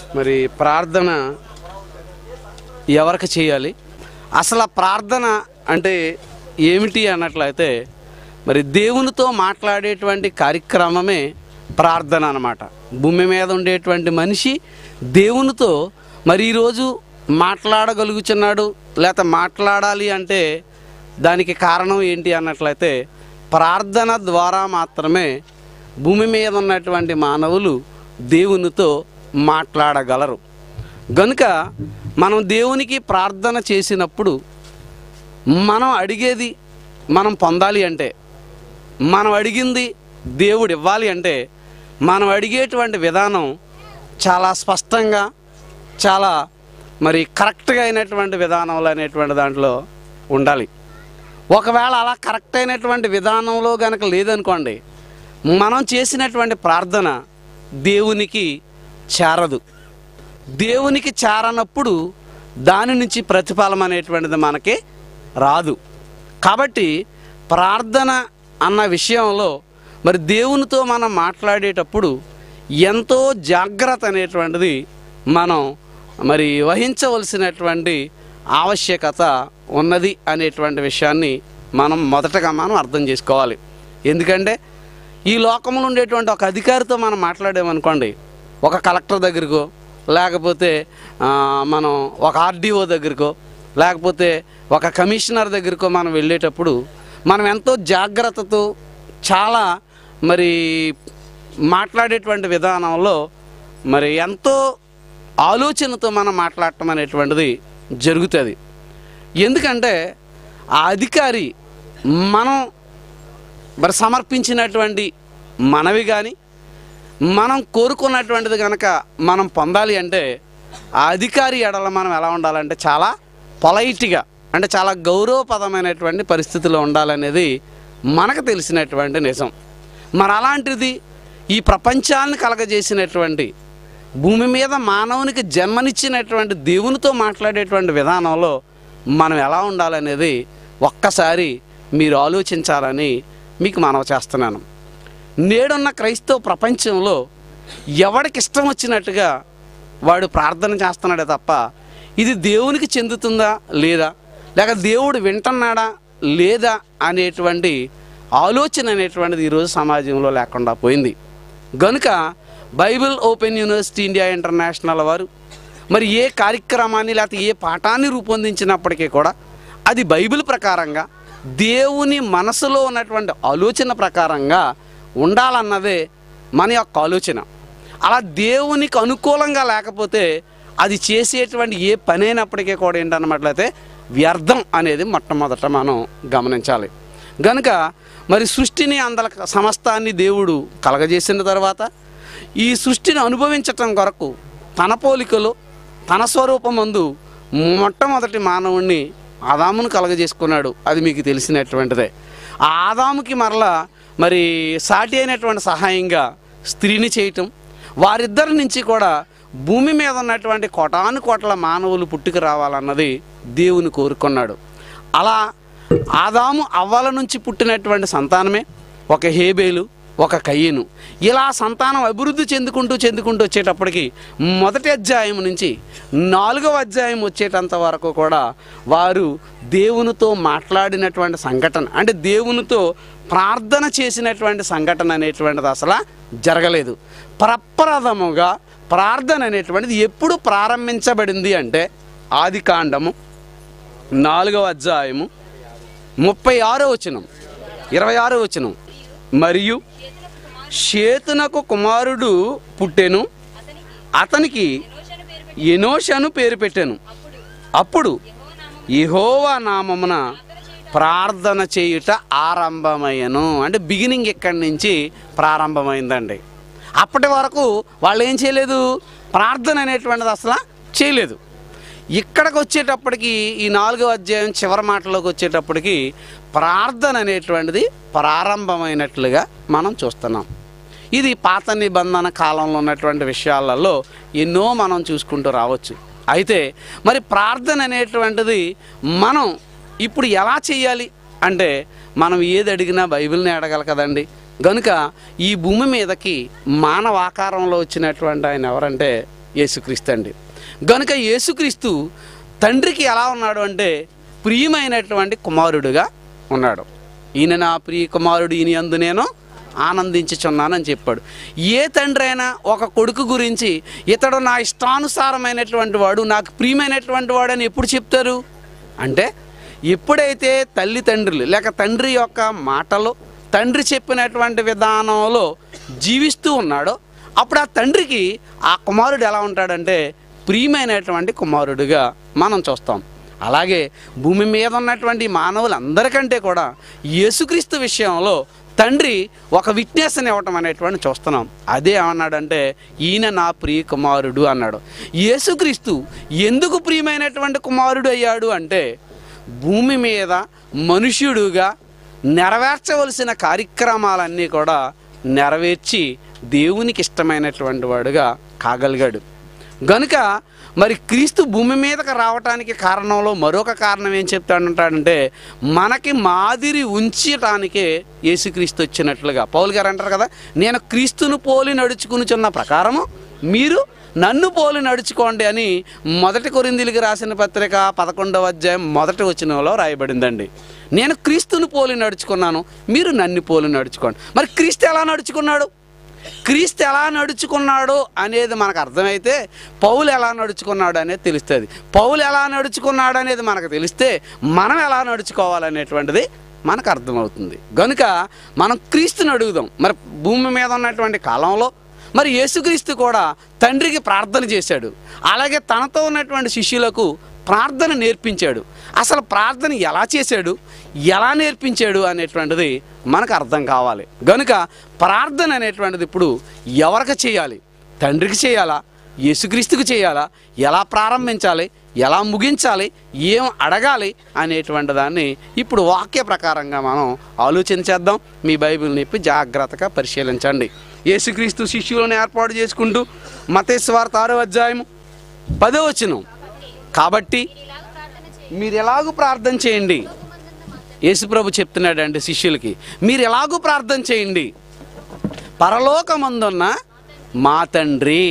మరి ప్రార్థన ఎవరికి చేయాలి అసలు ఆ ప్రార్థన అంటే ఏమిటి అన్నట్లయితే మరి దేవునితో మాట్లాడేటువంటి కార్యక్రమమే ప్రార్థన అన్నమాట భూమి మీద ఉండేటువంటి మనిషి దేవునితో మరి ఈరోజు మాట్లాడగలుగుతున్నాడు లేకపోతే మాట్లాడాలి అంటే దానికి కారణం ఏంటి అన్నట్లయితే ప్రార్థన ద్వారా మాత్రమే భూమి మీద ఉన్నటువంటి మానవులు దేవునితో మాట్లాడగలరు గనుక మనం దేవునికి ప్రార్థన చేసినప్పుడు మనం అడిగేది మనం పొందాలి అంటే మనం అడిగింది దేవుడు ఇవ్వాలి అంటే మనం అడిగేటువంటి విధానం చాలా స్పష్టంగా చాలా మరి కరెక్ట్గా అయినటువంటి విధానంలో అనేటువంటి దాంట్లో ఉండాలి ఒకవేళ అలా కరెక్ట్ అయినటువంటి విధానంలో కనుక లేదనుకోండి మనం చేసినటువంటి ప్రార్థన దేవునికి చేరదు దేవునికి చేరనప్పుడు దాని నుంచి ప్రతిఫలం అనేటువంటిది మనకి రాదు కాబట్టి ప్రార్థన అన్న విషయంలో మరి దేవునితో మనం మాట్లాడేటప్పుడు ఎంతో జాగ్రత్త అనేటువంటిది మనం మరి వహించవలసినటువంటి ఆవశ్యకత ఉన్నది అనేటువంటి విషయాన్ని మనం మొదటగా మనం అర్థం చేసుకోవాలి ఎందుకంటే ఈ లోకంలో ఉండేటువంటి ఒక అధికారితో మనం మాట్లాడామనుకోండి ఒక కలెక్టర్ దగ్గరకో లేకపోతే ఆ, మనం ఒక ఆర్డీఓ దగ్గరకో లేకపోతే ఒక కమిషనర్ దగ్గరకో మనం వెళ్ళేటప్పుడు మనం ఎంతో జాగ్రత్తతో చాలా మరి మాట్లాడేటువంటి విధానంలో మరి ఎంతో ఆలోచనతో మనం మాట్లాడటం అనేటువంటిది జరుగుతుంది ఎందుకంటే ఆ అధికారి మనం మరి సమర్పించినటువంటి మనవి కానీ మనం కోరుకున్నటువంటిది కనుక మనం పొందాలి అంటే ఆ అధికారి ఎడల మనం ఎలా ఉండాలంటే చాలా పొలైట్గా అంటే చాలా గౌరవపదమైనటువంటి పరిస్థితిలో ఉండాలనేది మనకు తెలిసినటువంటి నిజం మరి అలాంటిది ఈ ప్రపంచాన్ని కలగజేసినటువంటి భూమి మీద మానవునికి జన్మనిచ్చినటువంటి దేవునితో మాట్లాడేటువంటి విధానంలో మనం ఎలా ఉండాలనేది ఒక్కసారి మీరు ఆలోచించాలని మీకు మనవి చేస్తున్నాను నేడున్న క్రైస్తవ ప్రపంచంలో ఎవడికి ఇష్టం వచ్చినట్టుగా వాడు ప్రార్థన చేస్తున్నాడే తప్ప ఇది దేవునికి చెందుతుందా లేదా లేక దేవుడు వింటున్నాడా లేదా అనేటువంటి ఆలోచన అనేటువంటిది ఈరోజు సమాజంలో లేకుండా పోయింది గనుక Bible open university India international వారు మరి ఏ కార్యక్రమాన్ని లేకపోతే ఏ పాఠాన్ని రూపొందించినప్పటికీ కూడా అది బైబిల్ ప్రకారంగా దేవుని మనసులో ఉన్నటువంటి ఆలోచన ప్రకారంగా ఉండాలన్నదే మన యొక్క ఆలోచన అలా దేవునికి అనుకూలంగా లేకపోతే అది చేసేటువంటి ఏ పని అయినప్పటికీ కూడా ఏంటన్నట్లయితే వ్యర్థం అనేది మొట్టమొదట మనం గమనించాలి గనుక మరి సృష్టిని అందల సమస్తాన్ని దేవుడు కలగజేసిన తర్వాత ఈ సృష్టిని అనుభవించటం కొరకు తన పోలికలో తన స్వరూపమందు మొట్టమొదటి మానవుణ్ణి ఆదామును కలగజేసుకున్నాడు అది మీకు తెలిసినటువంటిదే ఆ ఆదాముకి మరలా మరి సాటి అయినటువంటి సహాయంగా స్త్రీని చేయటం వారిద్దరి నుంచి కూడా భూమి మీద ఉన్నటువంటి కోటాను కోట్ల మానవులు పుట్టుకు రావాలన్నది దేవుని కోరుకున్నాడు అలా ఆదాము అవ్వల నుంచి పుట్టినటువంటి సంతానమే ఒక హేబేలు ఒక కయ్యను ఇలా సంతానం అభివృద్ధి చెందుకుంటూ చెందుకుంటూ వచ్చేటప్పటికి మొదటి అధ్యాయం నుంచి నాలుగవ అధ్యాయం వచ్చేటంత వరకు కూడా వారు దేవునితో మాట్లాడినటువంటి సంఘటన అంటే దేవునితో ప్రార్థన చేసినటువంటి సంఘటన అనేటువంటిది అసలు జరగలేదు ప్రప్రథముగా ప్రార్థన అనేటువంటిది ఎప్పుడు ప్రారంభించబడింది అంటే ఆది కాండము నాలుగవ అధ్యాయము ముప్పై ఆరో వచనం ఇరవై ఆరో వచనం మరియు షేతునకు కుమారుడు పుట్టెను అతనికి ఎనోషను పేరు పెట్టాను అప్పుడు యెహోవా నామమున ప్రార్థన చేయుట ఆరంభమయ్యను అంటే బిగినింగ్ ఇక్కడి నుంచి ప్రారంభమైందండి అప్పటి వరకు వాళ్ళు ఏం చేయలేదు ప్రార్థన అనేటువంటిది అసలు చేయలేదు ఇక్కడికి వచ్చేటప్పటికి ఈ నాలుగో అధ్యాయం చివరి మాటలోకి వచ్చేటప్పటికి ప్రార్థన అనేటువంటిది ప్రారంభమైనట్లుగా మనం చూస్తున్నాం ఇది పాత నిబంధన కాలంలో ఉన్నటువంటి విషయాలలో ఎన్నో మనం చూసుకుంటూ రావచ్చు అయితే మరి ప్రార్థన అనేటువంటిది మనం ఇప్పుడు ఎలా చేయాలి అంటే మనం ఏది అడిగినా బైబిల్ని అడగాలి కదండి కనుక ఈ భూమి మీదకి మానవ ఆకారంలో వచ్చినటువంటి ఆయన ఎవరంటే యేసుక్రీస్తు అండి గనుక యేసుక్రీస్తు తండ్రికి ఎలా ఉన్నాడు అంటే ప్రియమైనటువంటి కుమారుడుగా ఉన్నాడు ఈయన నా ప్రియ కుమారుడు ఈయన అందు నేను ఆనందించుచున్నానని చెప్పాడు ఏ తండ్రి అయినా ఒక కొడుకు గురించి ఇతడు నా ఇష్టానుసారమైనటువంటి వాడు నాకు ప్రియమైనటువంటి వాడు అని ఎప్పుడు చెప్తారు అంటే ఎప్పుడైతే తల్లిదండ్రులు లేక తండ్రి యొక్క మాటలు తండ్రి చెప్పినటువంటి విధానంలో జీవిస్తూ ఉన్నాడో అప్పుడు ఆ తండ్రికి ఆ కుమారుడు ఎలా ఉంటాడంటే ప్రియమైనటువంటి కుమారుడుగా మనం చూస్తాం అలాగే భూమి మీద ఉన్నటువంటి మానవులందరికంటే కూడా యేసుక్రీస్తు విషయంలో తండ్రి ఒక విట్నెస్ని ఇవ్వటం అనేటువంటి చూస్తున్నాం అదే ఏమన్నాడంటే ఈయన నా ప్రియ కుమారుడు అన్నాడు యేసుక్రీస్తు ఎందుకు ప్రియమైనటువంటి కుమారుడు అయ్యాడు అంటే భూమి మీద మనుష్యుడుగా నెరవేర్చవలసిన కార్యక్రమాలన్నీ కూడా నెరవేర్చి దేవునికి ఇష్టమైనటువంటి వాడుగా కాగలిగాడు గనుక మరి క్రీస్తు భూమి మీదకి రావటానికి కారణంలో మరొక కారణం ఏం చెప్తాడంటాడంటే మనకి మాదిరి ఉంచటానికే యేసుక్రీస్తు వచ్చినట్లుగా పౌలు గారు అంటారు కదా నేను క్రీస్తును పోలి నడుచుకునిచున్న ప్రకారము మీరు నన్ను పోలి నడుచుకోండి అని మొదటి కొరిందిలికి రాసిన పత్రిక పదకొండవ అధ్యాయం మొదటి వచనంలో రాయబడిందండి నేను క్రీస్తును పోలి నడుచుకున్నాను మీరు నన్ను పోలి నడుచుకోండి మరి క్రీస్తు ఎలా నడుచుకున్నాడు క్రీస్తు ఎలా నడుచుకున్నాడు అనేది మనకు అర్థమైతే పౌలు ఎలా నడుచుకున్నాడు అనేది తెలుస్తుంది పౌలు ఎలా నడుచుకున్నాడు అనేది మనకు తెలిస్తే మనం ఎలా నడుచుకోవాలనేటువంటిది మనకు అర్థమవుతుంది గనుక మనం క్రీస్తుని అడుగుదాం మరి భూమి మీద ఉన్నటువంటి కాలంలో మరి యేసుక్రీస్తు కూడా తండ్రికి ప్రార్థన చేశాడు అలాగే తనతో ఉన్నటువంటి శిష్యులకు ప్రార్థన నేర్పించాడు అసలు ప్రార్థన ఎలా చేశాడు ఎలా నేర్పించాడు అనేటువంటిది మనకు అర్థం కావాలి గనుక ప్రార్థన అనేటువంటిది ఇప్పుడు ఎవరికి చేయాలి తండ్రికి చేయాలా యేసుక్రీస్తుకు చేయాలా ఎలా ప్రారంభించాలి ఎలా ముగించాలి ఏం అడగాలి అనేటువంటి దాన్ని ఇప్పుడు వాక్య ప్రకారంగా మనం ఆలోచన చేద్దాం మీ బైబిల్ని ఇప్పి జాగ్రత్తగా పరిశీలించండి యేసుక్రీస్తు శిష్యులను ఏర్పాటు చేసుకుంటూ మతేశ్వార్త ఆరో అధ్యాయము పదో వచనం కాబట్టి మీరు ఎలాగూ ప్రార్థన చేయండి యేసుప్రభు చెప్తున్నాడండి శిష్యులకి మీరు ఎలాగూ ప్రార్థన చేయండి పరలోకమందున్న మా తండ్రి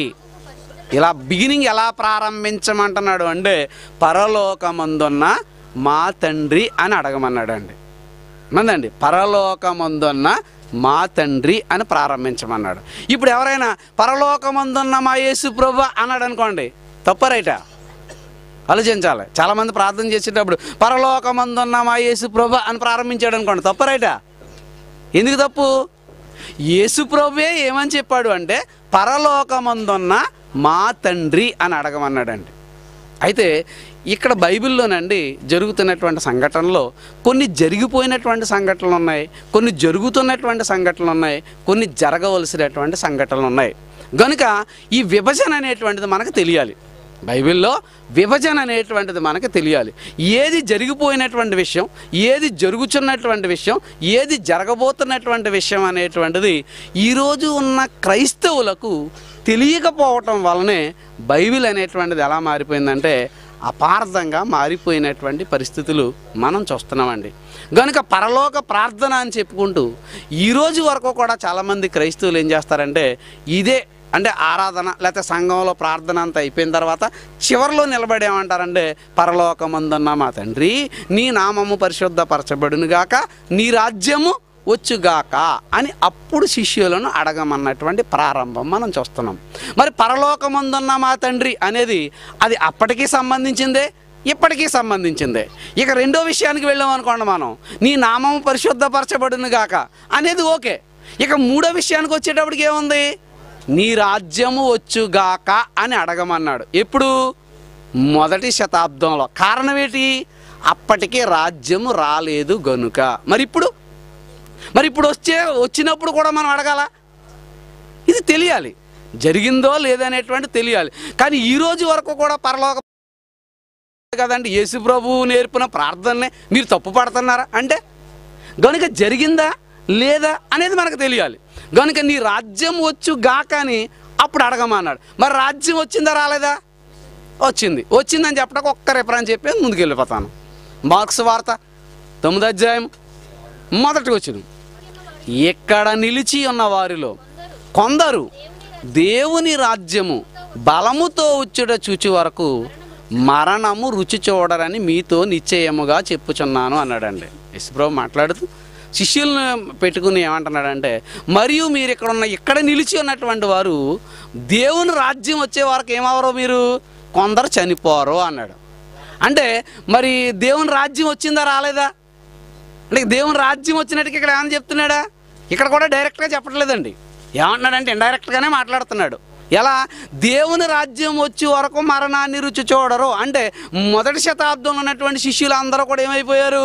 ఇలా బిగినింగ్ ఎలా ప్రారంభించమంటున్నాడు అంటే పరలోకమందున్న మా తండ్రి అని అడగమన్నాడండి మందండి పరలోకమందున్న మా తండ్రి అని ప్రారంభించమన్నాడు ఇప్పుడు ఎవరైనా పరలోకమందున్న మా యేసు ప్రభు అన్నాడు అనుకోండి తప్ప రైటా ఆలోచించాలి చాలామంది ప్రార్థన చేసేటప్పుడు పరలోకమందున్న మా యేసు ప్రభు అని ప్రారంభించాడు అనుకోండి తప్ప రైటా ఎందుకు తప్పు యేసు ప్రభువే ఏమని చెప్పాడు అంటే పరలోకమందున్న మా తండ్రి అని అడగమన్నాడండి అయితే ఇక్కడ బైబిల్లోనండి జరుగుతున్నటువంటి సంఘటనలో కొన్ని జరిగిపోయినటువంటి సంఘటనలు ఉన్నాయి కొన్ని జరుగుతున్నటువంటి సంఘటనలు ఉన్నాయి కొన్ని జరగవలసినటువంటి సంఘటనలు ఉన్నాయి గనుక ఈ విభజన అనేటువంటిది మనకు తెలియాలి బైబిల్లో విభజన అనేటువంటిది మనకు తెలియాలి ఏది జరిగిపోయినటువంటి విషయం ఏది జరుగుతున్నటువంటి విషయం ఏది జరగబోతున్నటువంటి విషయం అనేటువంటిది ఈరోజు ఉన్న క్రైస్తవులకు తెలియకపోవటం వల్లనే బైబిల్ అనేటువంటిది ఎలా మారిపోయిందంటే అపార్థంగా మారిపోయినటువంటి పరిస్థితులు మనం చూస్తున్నామండి కనుక పరలోక ప్రార్థన అని చెప్పుకుంటూ ఈ రోజు వరకు కూడా చాలామంది క్రైస్తవులు ఏం చేస్తారంటే ఇదే అంటే ఆరాధన లేకపోతే సంఘంలో ప్రార్థన అంతా అయిపోయిన తర్వాత చివరిలో నిలబడి ఏమంటారంటే పరలోకమందున్న మా తండ్రి నీ నామము పరిశుద్ధపరచబడునుగాక నీ రాజ్యము వచ్చుగాక అని అప్పుడు శిష్యులను అడగమన్నటువంటి ప్రారంభం మనం చూస్తున్నాం మరి పరలోకమందున్న మా తండ్రి అనేది అది అప్పటికీ సంబంధించిందే ఇప్పటికీ సంబంధించిందే ఇక రెండో విషయానికి వెళ్ళాం అనుకోండి మనం నీ నామం పరిశుద్ధపరచబడును గాక అనేది ఓకే ఇక మూడో విషయానికి వచ్చేటప్పటికి ఏముంది నీ రాజ్యము వచ్చుగాక అని అడగమన్నాడు ఎప్పుడు మొదటి శతాబ్దంలో కారణం ఏంటి అప్పటికే రాజ్యము రాలేదు గనుక మరి ఇప్పుడు మరి ఇప్పుడు వచ్చే వచ్చినప్పుడు కూడా మనం అడగాల ఇది తెలియాలి జరిగిందో లేదనేటువంటి తెలియాలి కానీ ఈ రోజు వరకు కూడా పరలోక కదండి యేసు ప్రభువు నేర్పిన ప్రార్థననే మీరు తప్పు పడుతున్నారా అంటే గనుక జరిగిందా లేదా అనేది మనకు తెలియాలి గనుక నీ రాజ్యం వచ్చు గాక అని అప్పుడు అడగమన్నాడు మరి రాజ్యం వచ్చిందా రాలేదా వచ్చింది వచ్చిందని చెప్పడానికి ఒక్క రిఫరెన్స్ చెప్పి ముందుకు వెళ్ళిపోతాను మార్క్స్ వార్త తొమ్మిది అధ్యాయం మొదటి వచ్చిన ఇక్కడ నిలిచి ఉన్న వారిలో కొందరు దేవుని రాజ్యము బలముతో ఉచ్చుట చూచి వరకు మరణము రుచి చూడరని మీతో నిశ్చయముగా చెప్పుచున్నాను అన్నాడండి యశ్వ్రభు మాట్లాడుతూ శిష్యులను పెట్టుకుని ఏమంటున్నాడంటే మరియు మీరు ఇక్కడ ఉన్న ఇక్కడ నిలిచి ఉన్నటువంటి వారు దేవుని రాజ్యం వచ్చే వరకు ఏమవరో మీరు కొందరు చనిపోరు అన్నాడు అంటే మరి దేవుని రాజ్యం వచ్చిందా రాలేదా అంటే దేవుని రాజ్యం వచ్చినట్టుగా ఇక్కడ ఏమని చెప్తున్నాడా ఇక్కడ కూడా డైరెక్ట్గా చెప్పట్లేదండి ఏమంటున్నాడంటే ఇండైరెక్ట్గానే మాట్లాడుతున్నాడు ఎలా దేవుని రాజ్యం వచ్చే వరకు మరణాన్ని రుచి చూడరు అంటే మొదటి శతాబ్దంలో ఉన్నటువంటి శిష్యులు అందరూ కూడా ఏమైపోయారు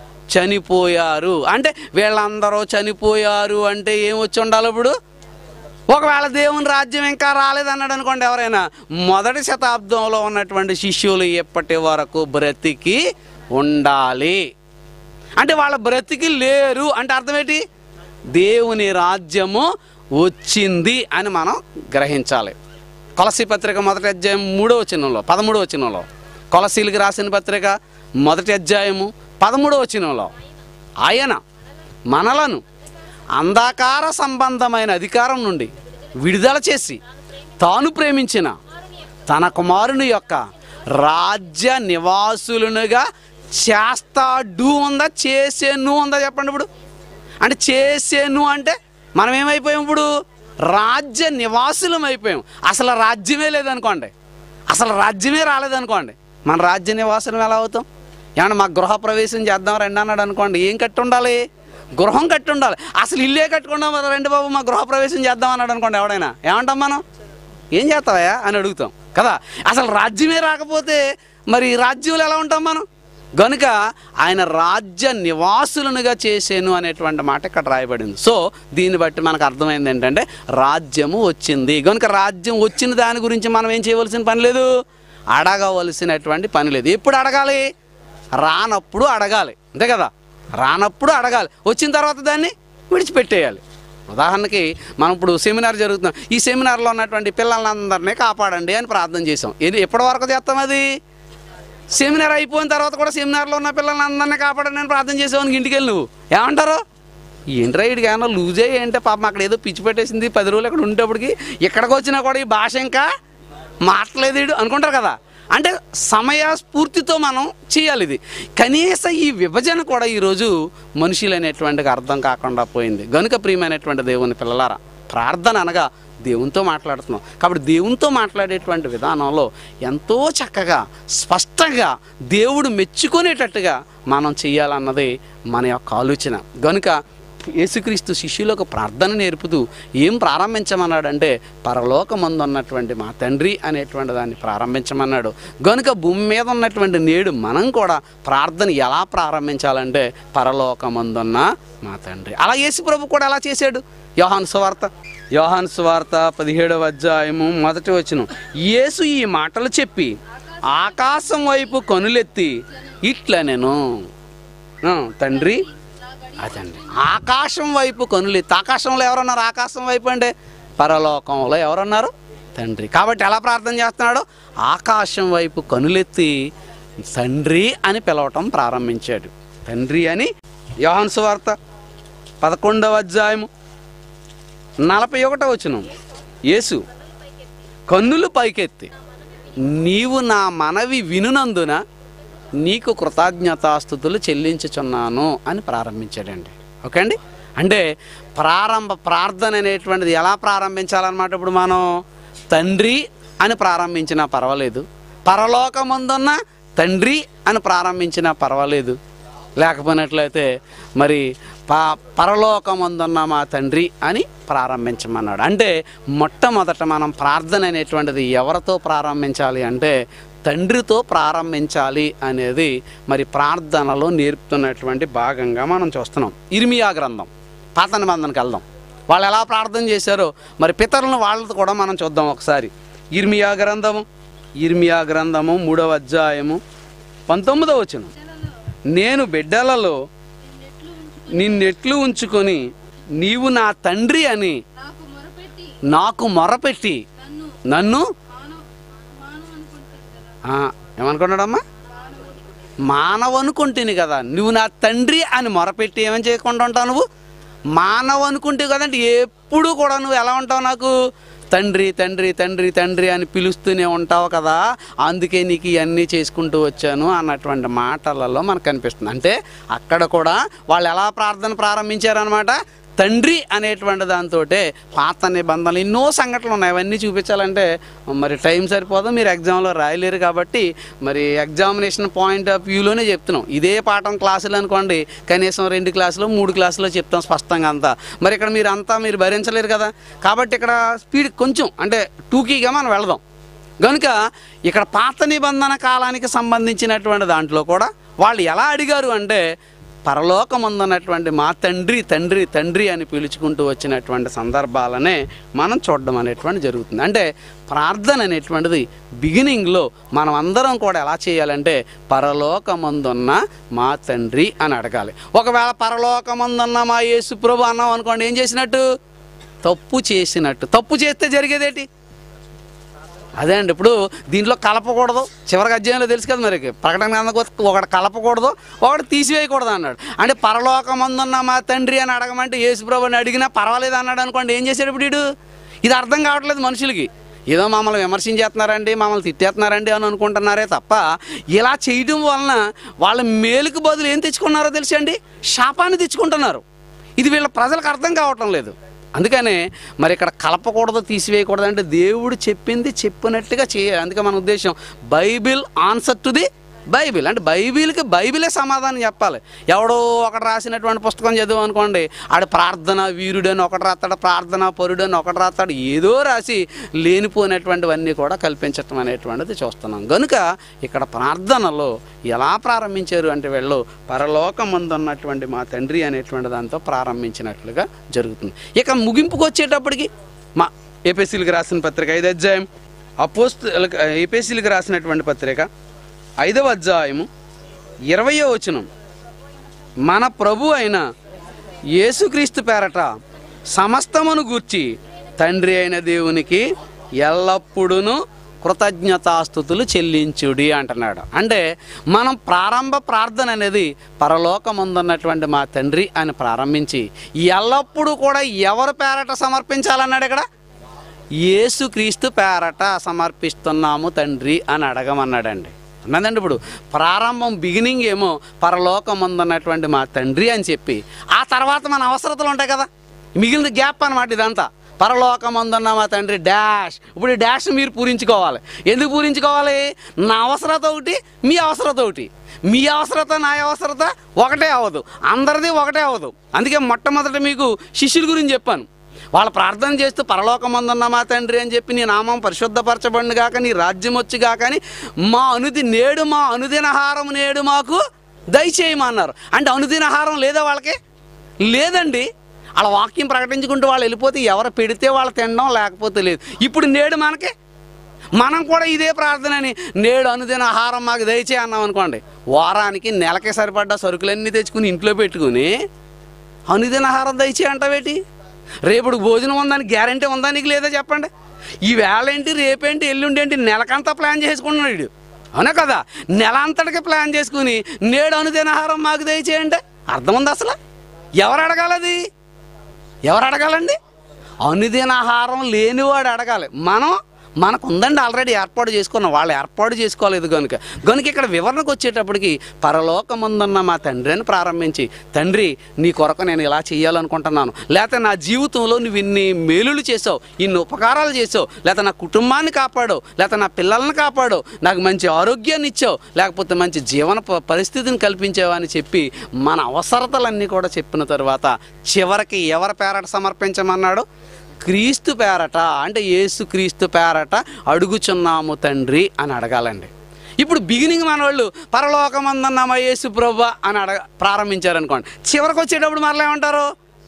చనిపోయారు అంటే వీళ్ళందరూ చనిపోయారు అంటే ఏం వచ్చి ఉండాలి ఇప్పుడు ఒకవేళ దేవుని రాజ్యం ఇంకా రాలేదన్నాడు అనుకోండి ఎవరైనా మొదటి శతాబ్దంలో ఉన్నటువంటి శిష్యులు ఎప్పటి వరకు బ్రతికి ఉండాలి అంటే వాళ్ళ బ్రతికి లేరు అంటే అర్థం ఏంటి దేవుని రాజ్యము వచ్చింది అని మనం గ్రహించాలి కొలసి పత్రిక మొదటి అధ్యాయం మూడో వచనంలో పదమూడో వచనంలో కొలసీలకి రాసిన పత్రిక మొదటి అధ్యాయము పదమూడో వచనంలో ఆయన మనలను అంధకార సంబంధమైన అధికారం నుండి విడుదల చేసి తాను ప్రేమించిన తన కుమారుని యొక్క రాజ్య నివాసులనుగా చేస్తాడు ఉందా చేసేను ఉందా చెప్పండి ఇప్పుడు అంటే చేసేను అంటే మనం ఏమైపోయాం ఇప్పుడు రాజ్య నివాసులం అయిపోయాం అసలు రాజ్యమే లేదనుకోండి అసలు రాజ్యమే రాలేదనుకోండి మన రాజ్య నివాసులం ఎలా అవుతాం ఏమన్నా మా గృహ ప్రవేశం చేద్దాం రండి అన్నాడు అనుకోండి ఏం కట్టి ఉండాలి గృహం కట్టి ఉండాలి అసలు ఇల్లే కట్టుకున్నాం కదా రండి బాబు మా గృహ ప్రవేశం చేద్దాం అన్నాడు అనుకోండి ఎవడైనా ఏమంటాం మనం ఏం చేస్తావా అని అడుగుతాం కదా అసలు రాజ్యమే రాకపోతే మరి రాజ్యంలో ఎలా ఉంటాం మనం గనుక ఆయన రాజ్య నివాసులనుగా చేసేను అనేటువంటి మాట ఇక్కడ రాయబడింది సో దీన్ని బట్టి మనకు అర్థమైంది ఏంటంటే రాజ్యము వచ్చింది గనుక రాజ్యం వచ్చిన దాని గురించి మనం ఏం చేయవలసిన పని లేదు అడగవలసినటువంటి పని లేదు ఎప్పుడు అడగాలి రానప్పుడు అడగాలి అంతే కదా రానప్పుడు అడగాలి వచ్చిన తర్వాత దాన్ని విడిచిపెట్టేయాలి ఉదాహరణకి మనం ఇప్పుడు సెమినార్ జరుగుతున్నాం ఈ సెమినార్లో ఉన్నటువంటి పిల్లలందరినీ కాపాడండి అని ప్రార్థన చేసాం ఇది ఎప్పటి వరకు చేస్తాం అది సెమినార్ అయిపోయిన తర్వాత కూడా సెమినార్లో ఉన్న పిల్లల్ని అందరినీ కాపాడండి అని ప్రార్థన చేసావు ఇంటికి వెళ్ళి నువ్వు ఏమంటారు ఏంట్రా వీడికి ఏమన్నా లూజ్ అయ్యి అంటే పాపం అక్కడ ఏదో పిచ్చి పెట్టేసింది పది రోజులు ఇక్కడ ఉండేప్పటికి ఇక్కడికి వచ్చినా కూడా ఈ భాష ఇంకా మాట్లాడలేదు వీడు అనుకుంటారు కదా అంటే సమయ స్ఫూర్తితో మనం చేయాలి ఇది కనీస ఈ విభజన కూడా ఈరోజు మనుషులు అనేటువంటిది అర్థం కాకుండా పోయింది గనుక ప్రియమైనటువంటి దేవుని పిల్లలారా ప్రార్థన అనగా దేవునితో మాట్లాడుతున్నాం కాబట్టి దేవునితో మాట్లాడేటువంటి విధానంలో ఎంతో చక్కగా స్పష్టంగా దేవుడు మెచ్చుకునేటట్టుగా మనం చేయాలన్నది మన యొక్క ఆలోచన గనుక యేసుక్రీస్తు శిష్యులకు ప్రార్థన నేర్పుతూ ఏం ప్రారంభించమన్నాడంటే పరలోకమందు ఉన్నటువంటి మా తండ్రి అనేటువంటి దాన్ని ప్రారంభించమన్నాడు గనుక భూమి మీద ఉన్నటువంటి నేడు మనం కూడా ప్రార్థన ఎలా ప్రారంభించాలంటే పరలోకమందున్న మా తండ్రి అలా యేసు ప్రభు కూడా ఎలా చేశాడు యోహాను సువార్త యోహాను సువార్త పదిహేడవ అధ్యాయము మొదటి వచనం యేసు ఈ మాటలు చెప్పి ఆకాశం వైపు కనులెత్తి ఇట్లా నేను తండ్రి అదండి ఆకాశం వైపు కనులెత్తి ఆకాశంలో ఎవరున్నారు ఆకాశం వైపు అంటే పరలోకంలో ఎవరున్నారు తండ్రి కాబట్టి ఎలా ప్రార్థన చేస్తున్నాడు ఆకాశం వైపు కనులెత్తి తండ్రి అని పిలవటం ప్రారంభించాడు తండ్రి అని యోహాను సువార్త పదకొండవ అధ్యాయము నలభై ఒకటో వచనం యేసు కన్నులు పైకెత్తి నీవు నా మనవి వినునందున నీకు కృతజ్ఞతాస్థుతులు చెల్లించుచున్నాను అని ప్రారంభించాడండి ఓకే అండి అంటే ప్రారంభ ప్రార్థన అనేటువంటిది ఎలా ప్రారంభించాలన్నమాట ఇప్పుడు మనం తండ్రి అని ప్రారంభించినా పర్వాలేదు పరలోకమందున్న తండ్రి అని ప్రారంభించినా పర్వాలేదు లేకపోయినట్లయితే మరి ప పరలోకమందున్న మా తండ్రి అని ప్రారంభించమన్నాడు అంటే మొట్టమొదట మనం ప్రార్థన అనేటువంటిది ఎవరితో ప్రారంభించాలి అంటే తండ్రితో ప్రారంభించాలి అనేది మరి ప్రార్థనలో నేర్పుతున్నటువంటి భాగంగా మనం చూస్తున్నాం ఇర్మియా గ్రంథం పాత నిబంధనకి వెళ్దాం వాళ్ళు ఎలా ప్రార్థన చేశారో మరి పితరులను వాళ్ళతో కూడా మనం చూద్దాం ఒకసారి ఇర్మియా గ్రంథము ఇర్మియా గ్రంథము మూడవ అధ్యాయము పంతొమ్మిదవ వచనం నేను బిడ్డలలో నిన్నెట్లు ఉంచుకొని నీవు నా తండ్రి అని నాకు మొరపెట్టి నాకు మొరపెట్టి నన్ను నన్ను మానవ మానవ అనుకుంటారు కదా ఆ, ఏమనుకున్నాడమ్మా మానవనుకుంటేని కదా నువ్వు నా తండ్రి అని మొరపెట్టి ఏమని చేయకుండా ఉంటావు నువ్వు మానవ అనుకుంటే కదంటే ఎప్పుడు కూడా నువ్వు ఎలా ఉంటావు నాకు తండ్రి తండ్రి తండ్రి తండ్రి అని పిలుస్తూనే ఉంటావు కదా అందుకే నీకు ఇవన్నీ చేసుకుంటూ వచ్చాను అన్నటువంటి మాటలలో మనకు కనిపిస్తుంది అంటే అక్కడ కూడా వాళ్ళు ఎలా ప్రార్థన ప్రారంభించారనమాట తండ్రి అనేటువంటి దాంతో పాత నిబంధనలు ఎన్నో సంఘటనలు ఉన్నాయి అవన్నీ చూపించాలంటే మరి టైం సరిపోదు మీరు ఎగ్జామ్లో రాయలేరు కాబట్టి మరి ఎగ్జామినేషన్ పాయింట్ ఆఫ్ వ్యూలోనే చెప్తున్నాం ఇదే పాఠం క్లాసులు అనుకోండి కనీసం రెండు క్లాసులు మూడు క్లాసులో చెప్తాం స్పష్టంగా అంతా మరి ఇక్కడ మీరు అంతా మీరు భరించలేరు కదా కాబట్టి ఇక్కడ స్పీడ్ కొంచెం అంటే టూకీగా మనం వెళదాం కనుక ఇక్కడ పాత నిబంధన కాలానికి సంబంధించినటువంటి దాంట్లో కూడా వాళ్ళు ఎలా అడిగారు అంటే పరలోకముందున్నటువంటి మా తండ్రి తండ్రి తండ్రి అని పిలుచుకుంటూ వచ్చినటువంటి సందర్భాలనే మనం చూడడం అనేటువంటి జరుగుతుంది అంటే ప్రార్థన అనేటువంటిది బిగినింగ్లో మనం అందరం కూడా ఎలా చేయాలంటే పరలోకమందున్న మా తండ్రి అని అడగాలి ఒకవేళ పరలోకమందున్న మా యేసు ప్రభు అన్నాం అనుకోండి ఏం చేసినట్టు తప్పు చేసినట్టు తప్పు చేస్తే జరిగేదేటి అదే అండి ఇప్పుడు దీంట్లో కలపకూడదు చివరికి అధ్యాయంలో తెలుసు కదా మరి ప్రకటన గ్రంథంకి వస్తే ఒకటి కలపకూడదు ఒకటి తీసివేయకూడదు అన్నాడు అంటే పరలోకమందున్న మా తండ్రి అని అడగమంటే యేసుప్రభుని అడిగినా పర్వాలేదు అన్నాడు అనుకోండి ఏం చేశాడు ఇప్పుడు వీడు ఇది అర్థం కావట్లేదు మనుషులకి ఏదో మమ్మల్ని విమర్శించేస్తున్నారండి మమ్మల్ని తిట్టేస్తున్నారండి అని అనుకుంటున్నారే తప్ప ఇలా చేయడం వలన వాళ్ళ మేలుకు బదులు ఏం తెచ్చుకున్నారో తెలుసండి శాపాన్ని తెచ్చుకుంటున్నారు ఇది వీళ్ళ ప్రజలకు అర్థం కావటం లేదు అందుకనే మరి ఇక్కడ కలపకూడదు తీసివేయకూడదు అంటే దేవుడు చెప్పింది చెప్పినట్టుగా చేయాలి అందుకే మన ఉద్దేశం Bible answer to the Bible అంటే బైబిల్కి బైబిలే సమాధానం చెప్పాలి ఎవడో ఒకటి రాసినటువంటి పుస్తకం చదువు అనుకోండి ఆడు ప్రార్థన వీరుడు అని ఒకటి రాస్తాడు ప్రార్థన పరుడు అని ఒకటి రాస్తాడు ఏదో రాసి లేనిపోయినటువంటివన్నీ కూడా కల్పించటం అనేటువంటిది చూస్తున్నాం కనుక ఇక్కడ ప్రార్థనలో ఎలా ప్రారంభించారు అంటే వీళ్ళు పరలోకమందు ఉన్నటువంటి మా తండ్రి అనేటువంటి దాంతో ప్రారంభించినట్లుగా జరుగుతుంది ఇక ముగింపుకు వచ్చేటప్పటికి మా ఏపీసీలకు రాసిన పత్రిక ఐదు అధ్యాయం అపోస్తు ఏపీసీలకు రాసినటువంటి పత్రిక ఐదవ అధ్యాయము ఇరవయో వచనం మన ప్రభు అయిన యేసుక్రీస్తు పేరట సమస్తమును గూర్చి తండ్రి అయిన దేవునికి ఎల్లప్పుడూ కృతజ్ఞతాస్థుతులు చెల్లించుడి అంటున్నాడు అంటే మనం ప్రారంభ ప్రార్థన అనేది పరలోకముందున్నటువంటి మా తండ్రి అని ప్రారంభించి ఎల్లప్పుడూ కూడా ఎవరి పేరట సమర్పించాలన్నాడు ఇక్కడ యేసుక్రీస్తు పేరట సమర్పిస్తున్నాము తండ్రి అని అడగమన్నాడండి ఉన్నదండి ఇప్పుడు ప్రారంభం బిగినింగ్ ఏమో పరలోకముందున్నటువంటి మా తండ్రి అని చెప్పి ఆ తర్వాత మన అవసరతలు ఉంటాయి కదా మిగిలిన గ్యాప్ అనమాట ఇదంతా పరలోకమందున్న మా తండ్రి డాష్ ఇప్పుడు ఈ డాష్ మీరు పూరించుకోవాలి ఎందుకు పూరించుకోవాలి నా అవసరత ఒకటి మీ అవసరత ఒకటి మీ అవసరత నా అవసరత ఒకటే అవ్వదు అందరిది ఒకటే అవ్వదు అందుకే మొట్టమొదట మీకు శిష్యుల గురించి చెప్పాను వాళ్ళు ప్రార్థన చేస్తూ పరలోకమందున్న మా తండ్రి అని చెప్పి నీ నామం పరిశుద్ధపరచబడిన గాక నీ రాజ్యం వచ్చి గాక అని మా అనుది నేడు మా అనుదినహారం నేడు మాకు దయచేయమన్నారు అంటే అనుదినహారం లేదా వాళ్ళకి లేదండి వాళ్ళ వాక్యం ప్రకటించుకుంటూ వాళ్ళు వెళ్ళిపోతే ఎవరు పెడితే వాళ్ళు తినడం లేకపోతే లేదు ఇప్పుడు నేడు మనకి మనం కూడా ఇదే ప్రార్థనని నేడు అనుదిన ఆహారం మాకు దయచే అన్నాం అనుకోండి వారానికి నెలకి సరిపడ్డ సరుకులన్నీ తెచ్చుకుని ఇంట్లో పెట్టుకుని అనుదిన ఆహారం దయచే అంటావేటి రేపుడు భోజనం ఉందని గ్యారంటీ ఉందా నీకు లేదా చెప్పండి ఈ వేళ ఏంటి రేపేంటి ఎల్లుండి ఏంటి నెలకంతా ప్లాన్ చేసుకుంటున్నాడు వీడు. అవునా కదా నెల అంతటికి ప్లాన్ చేసుకుని నేడు అనుదిన ఆహారం మాకు దయచేయండి అర్థం ఉంది అసలు ఎవరు అడగాలది ఎవరు అడగాలండి అనుదిన ఆహారం లేనివాడు అడగాలి మనం మనకు ఉందండి ఆల్రెడీ ఏర్పాటు చేసుకున్నాం వాళ్ళు ఏర్పాటు చేసుకోలేదు కనుక కనుక ఇక్కడ వివరణకు వచ్చేటప్పటికి పరలోకముందున్న మా తండ్రి అని ప్రారంభించి తండ్రి నీ కొరకు నేను ఇలా చేయాలనుకుంటున్నాను లేకపోతే నా జీవితంలో నువ్వు ఇన్ని మేలులు చేసావు ఇన్ని ఉపకారాలు చేసావు లేకపోతే నా కుటుంబాన్ని కాపాడావు లేకపోతే నా పిల్లల్ని కాపాడావు నాకు మంచి ఆరోగ్యాన్ని ఇచ్చావు లేకపోతే మంచి జీవన ప- పరిస్థితిని కల్పించావు అని చెప్పి మన అవసరతలన్నీ కూడా చెప్పిన తర్వాత చివరికి ఎవరి పేరట సమర్పించమన్నాడు క్రీస్తు పేరట అంటే యేసు క్రీస్తు పేరట అడుగుచున్నాము తండ్రి అని అడగాలండి ఇప్పుడు బిగినింగ్ మన వాళ్ళు పరలోకమందన్నమ యేసు ప్రభు అని అడగ ప్రారంభించారనుకోండి చివరికి వచ్చేటప్పుడు మరలా ఏమంటారు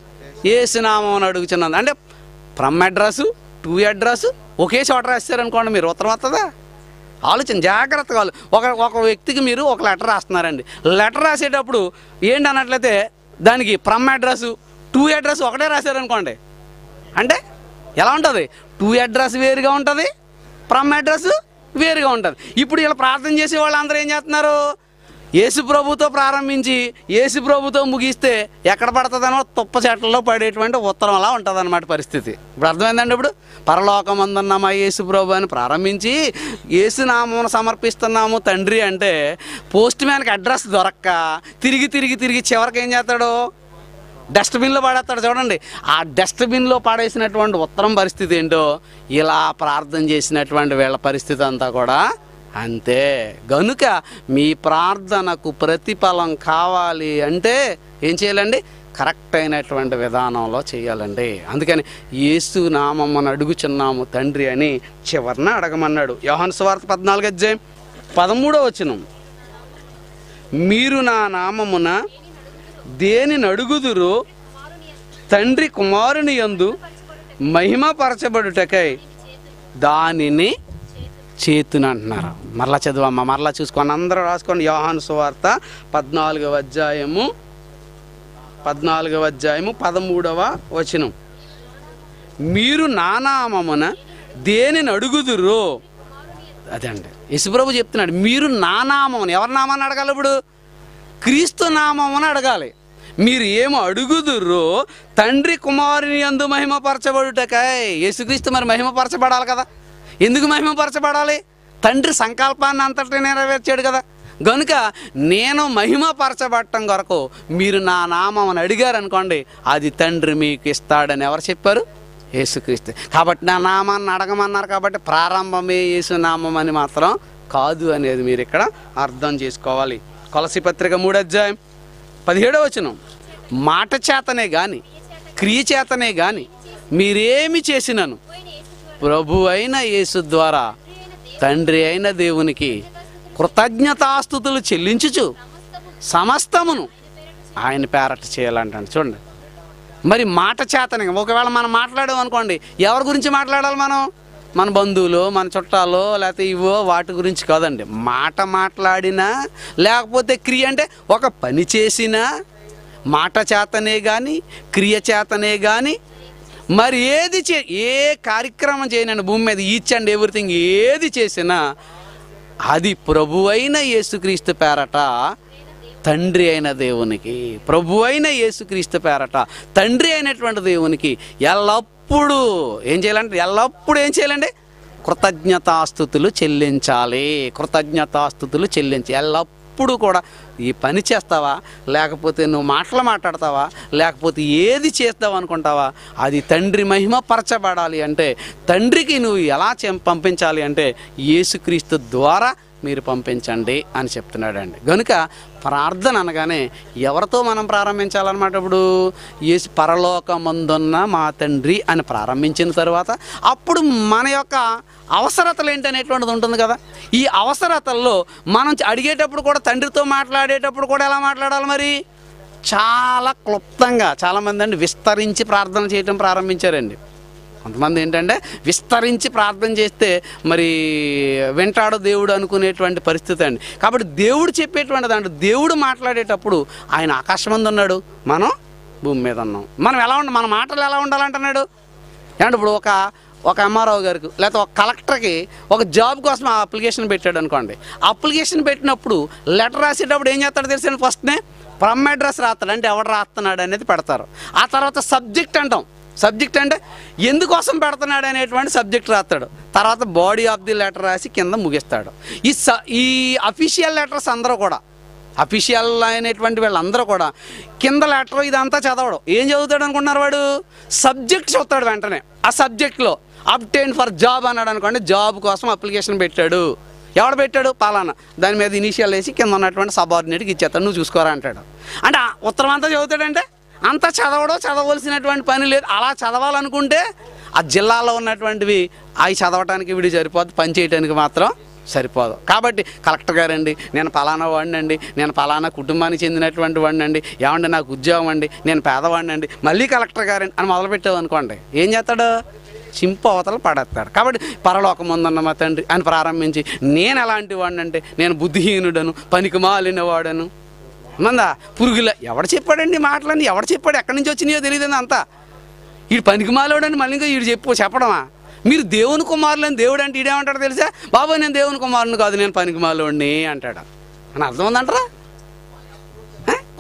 ఏసునామం అని అడుగుచున్నాను అంటే ఫ్రమ్ అడ్రస్ టు అడ్రస్ ఒకే చోట రాస్తారనుకోండి మీరు ఉత్తరం వస్తుందా ఆలోచన జాగ్రత్తగా ఆలో- ఒక ఒక వ్యక్తికి మీరు ఒక లెటర్ రాస్తున్నారండి లెటర్ రాసేటప్పుడు ఏంటి అన్నట్లయితే దానికి ఫ్రమ్ అడ్రస్ టూ అడ్రస్ ఒకటే రాశారనుకోండి అంటే ఎలా ఉంటుంది టూ అడ్రస్ వేరుగా ఉంటుంది ఫ్రమ్ అడ్రస్ వేరుగా ఉంటుంది ఇప్పుడు ఇలా ప్రార్థన చేసే వాళ్ళందరూ ఏం చేస్తున్నారు యేసు ప్రభుతో ప్రారంభించి యేసు ప్రభుతో ముగిస్తే ఎక్కడ పడుతుందనో తుప్ప చెట్లలో పడేటువంటి ఉత్తరం అలా ఉంటుంది అనమాట పరిస్థితి ఇప్పుడు అర్థమైందండి ఇప్పుడు పరలోకమందున్న మా యేసు ప్రభు అని ప్రారంభించి యేసు నామమును సమర్పిస్తున్నాము తండ్రి అంటే పోస్ట్ మ్యాన్కి అడ్రస్ దొరక్క తిరిగి తిరిగి తిరిగి చివరికి ఏం చేస్తాడు డస్ట్బిన్లో పడేస్తాడు చూడండి ఆ డస్ట్బిన్లో పడేసినటువంటి ఉత్తరం పరిస్థితి ఏంటో ఇలా ప్రార్థన చేసినటువంటి వీళ్ళ పరిస్థితి అంతా కూడా అంతే గనుక మీ ప్రార్థనకు ప్రతిఫలం కావాలి అంటే ఏం చేయాలండి కరెక్ట్ అయినటువంటి విధానంలో చేయాలండి అందుకని యేసు నామమ్మను అడుగుచున్నాము తండ్రి అని చివరిన అడగమన్నాడు యోహాను సువార్త పద్నాలుగు అధ్యాయం పదమూడో వచనం మీరు నా నామమున దేనిని అడుగుదురు తండ్రి కుమారుని యందు మహిమపరచబడుటకై దానిని చేతుని అంటున్నారు మరలా చదువమ్మ మరలా చూసుకోండి అందరూ రాసుకోండి యోహాను సువార్త పద్నాలుగవ అధ్యాయము పద్నాలుగవ అధ్యాయము పదమూడవ వచనం మీరు నానామమున దేనిని అడుగుదురు అదండి యశుప్రభు చెప్తున్నాడు మీరు నా నామమును ఎవరి నామాన్ని అడగాలి ఇప్పుడు క్రీస్తు నామమును అడగాలి మీరు ఏమో అడుగుదురు తండ్రి కుమారుని అందు మహిమపరచబడుటకై యేసుక్రీస్తు మరి మహిమపరచబడాలి కదా ఎందుకు మహిమపరచబడాలి తండ్రి సంకల్పాన్ని అంతటి నెరవేర్చాడు కదా గనుక నేను మహిమపరచబడటం కొరకు మీరు నా నామం అడిగారు అనుకోండి అది తండ్రి మీకు ఇస్తాడని ఎవరు చెప్పారు యేసుక్రీస్తు కాబట్టి నా నామాన్ని అడగమన్నారు కాబట్టి ప్రారంభమే యేసు నామం అని మాత్రం కాదు అనేది మీరు ఇక్కడ అర్థం చేసుకోవాలి కొలసి పత్రిక మూడు అధ్యాయం పదిహేడవ వచనం మాట చేతనే గాని క్రియ చేతనే గాని మీరేమి చేసినను ప్రభు అయిన యేసు ద్వారా తండ్రి అయిన దేవునికి కృతజ్ఞతాస్థుతులు చెల్లించుచు సమస్తమును ఆయన పేరట చేయాలంటాడు చూడండి మరి మాట చేతనే ఒకవేళ మనం మాట్లాడాం అనుకోండి ఎవరి గురించి మాట్లాడాలి మనం మన బంధువులు మన చుట్టాలు లేకపోతే ఇవో వాటి గురించి కాదండి మాట మాట్లాడినా లేకపోతే క్రియ అంటే ఒక పని చేసినా మాట చేతనే కానీ క్రియ చేతనే కానీ మరి ఏది చే ఏ కార్యక్రమం చేయనండి భూమి మీద ఈచ్ అండ్ ఎవ్రీథింగ్ ఏది చేసినా అది ప్రభు అయిన యేసుక్రీస్తు పేరట తండ్రి అయిన దేవునికి ప్రభు అయిన యేసుక్రీస్తు పేరట తండ్రి అయినటువంటి దేవునికి ఎల్లప్పుడూ ఏం చేయాలంటే ఎల్లప్పుడూ ఏం చేయాలండి కృతజ్ఞతాస్థుతులు చెల్లించాలి కృతజ్ఞతాస్థుతులు చెల్లించి ఎల్లప్పుడూ కూడా ఈ పని చేస్తావా లేకపోతే నువ్వు మాటలు మాట్లాడతావా లేకపోతే ఏది చేస్తావు అనుకుంటావా అది తండ్రి మహిమ పరచబడాలి అంటే తండ్రికి నువ్వు ఎలా చెం- పంపించాలి అంటే యేసుక్రీస్తు ద్వారా మీరు పంపించండి అని చెప్తున్నాడండి గనుక ప్రార్థన అనగానే ఎవరితో మనం ప్రారంభించాలన్నమాట ఇప్పుడు యేసు పరలోకమందున్న మా తండ్రి అని ప్రారంభించిన తర్వాత అప్పుడు మన యొక్క అవసరతలు ఏంటనేటువంటిది ఉంటుంది కదా ఈ అవసరతల్లో మనం అడిగేటప్పుడు కూడా తండ్రితో మాట్లాడేటప్పుడు కూడా ఎలా మాట్లాడాలి మరి చాలా క్లుప్తంగా చాలామంది అండి విస్తరించి ప్రార్థన చేయటం ప్రారంభించారండి కొంతమంది ఏంటంటే విస్తరించి ప్రార్థన చేస్తే మరి వెంటాడు దేవుడు అనుకునేటువంటి పరిస్థితి అండి కాబట్టి దేవుడు చెప్పేటువంటి దాంట్లో దేవుడు మాట్లాడేటప్పుడు ఆయన ఆకాశం మంది ఉన్నాడు మనం భూమి మీద ఉన్నాం మనం ఎలా ఉండ మన మాటలు ఎలా ఉండాలంటున్నాడు ఏమంటే ఇప్పుడు ఒక ఒక ఎంఆర్ఓ గారికి లేకపోతే ఒక కలెక్టర్కి ఒక జాబ్ కోసం ఆ అప్లికేషన్ పెట్టాడు అనుకోండి అప్లికేషన్ పెట్టినప్పుడు లెటర్ రాసేటప్పుడు ఏం చేస్తాడు తెలిసిన ఫస్ట్నే ఫ్రమ్ అడ్రస్ రాస్తాడు అంటే ఎవడు రాస్తున్నాడు అనేది పెడతారు ఆ తర్వాత సబ్జెక్ట్ అంటాం సబ్జెక్ట్ అంటే ఎందుకోసం పెడుతున్నాడు అనేటువంటి సబ్జెక్ట్ రాస్తాడు తర్వాత బాడీ ఆఫ్ ది లెటర్ రాసి కింద ముగిస్తాడు ఈ స ఈ అఫీషియల్ లెటర్స్ అందరూ కూడా అఫీషియల్ అయినటువంటి వీళ్ళందరూ కూడా కింద లెటర్ ఇదంతా చదవడు ఏం చదువుతాడు అనుకున్నారు వాడు సబ్జెక్ట్ చదువుతాడు వెంటనే ఆ సబ్జెక్ట్లో అప్టైన్ ఫర్ జాబ్ అన్నాడు అనుకోండి జాబ్ కోసం అప్లికేషన్ పెట్టాడు ఎవడు పెట్టాడు పాలానా దాని మీద ఇనీషియల్ వేసి కింద ఉన్నటువంటి సబార్డినేట్కి ఇచ్చేస్తాడు నువ్వు చూసుకోరా అంటాడు అంటే ఆ ఉత్తరం అంతా చదువుతాడంటే అంత చదవడం చదవలసినటువంటి పని లేదు అలా చదవాలనుకుంటే ఆ జిల్లాలో ఉన్నటువంటివి అవి చదవటానికి వీడి సరిపోదు పని చేయడానికి మాత్రం సరిపోదు కాబట్టి కలెక్టర్ గారండి నేను పలానా వాడినండి నేను పలానా కుటుంబానికి చెందినటువంటి వాడినండి ఏమండి నాకు ఉద్యోగం అండి నేను పేదవాడినండి మళ్ళీ కలెక్టర్ గారండి అని మొదలుపెట్టావు అనుకోండి ఏం చేస్తాడు చింపు అవతల పడేస్తాడు కాబట్టి పరలోకం ఉందన్న మా తండ్రి అని ప్రారంభించి నేను ఎలాంటి వాడినంటే నేను బుద్ధిహీనుడను పనికి మాలిన వాడను మందా పురుగుల ఎవడు చెప్పాడండి ఈ మాటలన్నీ ఎవడు చెప్పాడు ఎక్కడి నుంచి వచ్చినాయో తెలియదండి అంతా వీడు పనికి మాలోడని మళ్ళీ ఇంకా వీడు చెప్పు చెప్పడమా మీరు దేవుని కుమారులని దేవుడు అంటే ఈడేమంటాడు తెలుసా బాబు నేను దేవుని కుమారుని కాదు నేను పనికి మాలోడిని అంటాడు అని అర్థం ఉందంటారా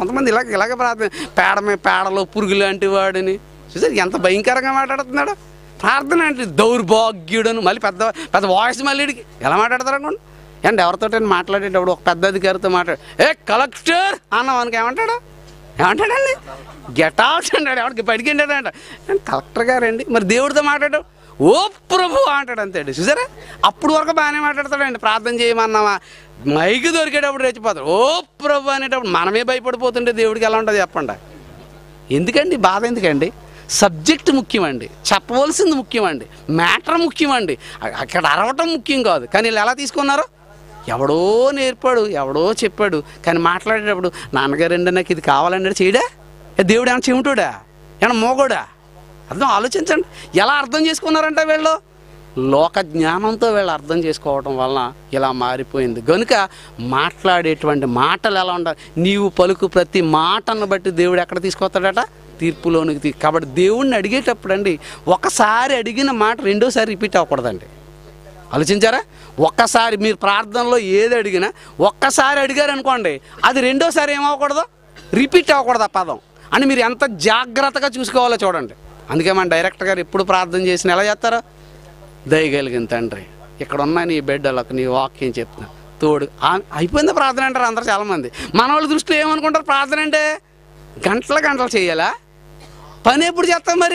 కొంతమంది ఇలాగ ఇలాగ ప్రార్థన పేడ మీద పేడలో పురుగు లాంటి వాడిని చూసారు ఎంత భయంకరంగా మాట్లాడుతున్నాడు ప్రార్థన అంటే దౌర్భాగ్యుడను మళ్ళీ పెద్ద పెద్ద వాయిస్ మళ్ళీ ఈడికి ఎలా మాట్లాడతారు అనుకోండి అంటే ఎవరితో మాట్లాడేటప్పుడు ఒక పెద్ద అధికారితో మాట్లాడు ఏ కలెక్టర్ అన్నాం మనకి ఏమంటాడు ఏమంటాడండి గెట్ అవుట్ అంటాడు ఎవరికి బయటికి అంటాడంట కలెక్టర్ గారండి మరి దేవుడితో మాట్లాడు ఓ ప్రభు అంటాడు అంతేండి చూసారా అప్పుడు వరకు బాగానే మాట్లాడతాడండి ప్రార్థన చేయమన్నావా మైకి దొరికేటప్పుడు రెచ్చిపోతాడు ఓ ప్రభు అనేటప్పుడు మనమే భయపడిపోతుంటే దేవుడికి ఎలా ఉంటుంది చెప్పండి ఎందుకండి బాధ ఎందుకండి సబ్జెక్ట్ ముఖ్యమండి చెప్పవలసింది ముఖ్యమండి మ్యాటర్ ముఖ్యమండి అ- అక్కడ అరవటం ముఖ్యం కాదు కానీ వీళ్ళు ఎలా తీసుకున్నారు ఎవడో నేర్పాడు ఎవడో చెప్పాడు కానీ మాట్లాడేటప్పుడు నాన్నగారండి నాకు ఇది కావాలండి చేయడా ఏ దేవుడు ఏమైనా చెమిటోడా ఏమైనా మోగోడా అర్థం ఆలోచించండి ఎలా అర్థం చేసుకున్నారంటే వీళ్ళు లోక జ్ఞానంతో వీళ్ళు అర్థం చేసుకోవడం వలన ఇలా మారిపోయింది కనుక మాట్లాడేటువంటి మాటలు ఎలా ఉండాలి నీవు పలుకు ప్రతి మాటను బట్టి దేవుడు ఎక్కడ తీసుకొస్తాడట తీర్పులోనికి తీ కాబట్టి దేవుణ్ణి అడిగేటప్పుడు అండి ఒకసారి అడిగిన మాట రెండోసారి రిపీట్ అవ్వకూడదండి ఆలోచించారా ఒక్కసారి మీరు ప్రార్థనలో ఏది అడిగినా ఒక్కసారి అడిగారు అనుకోండి అది రెండోసారి ఏమవ్వకూడదు రిపీట్ అవ్వకూడదు ఆ పదం అని మీరు ఎంత జాగ్రత్తగా చూసుకోవాలో చూడండి అందుకే మన డైరెక్టర్ గారు ఎప్పుడు ప్రార్థన చేసిన ఎలా చేస్తారో దయగలిగిన తండ్రి ఇక్కడ ఉన్న నీ బిడ్డలకు నీ వాక్యం చెప్తున్నా తోడు ఆ- అయిపోయింది ప్రార్థన అంటారు అందరు చాలామంది మన వాళ్ళ దృష్టిలో ఏమనుకుంటారు ప్రార్థన అంటే గంటల గంటలు చేయాలా పని ఎప్పుడు చేస్తాం మరి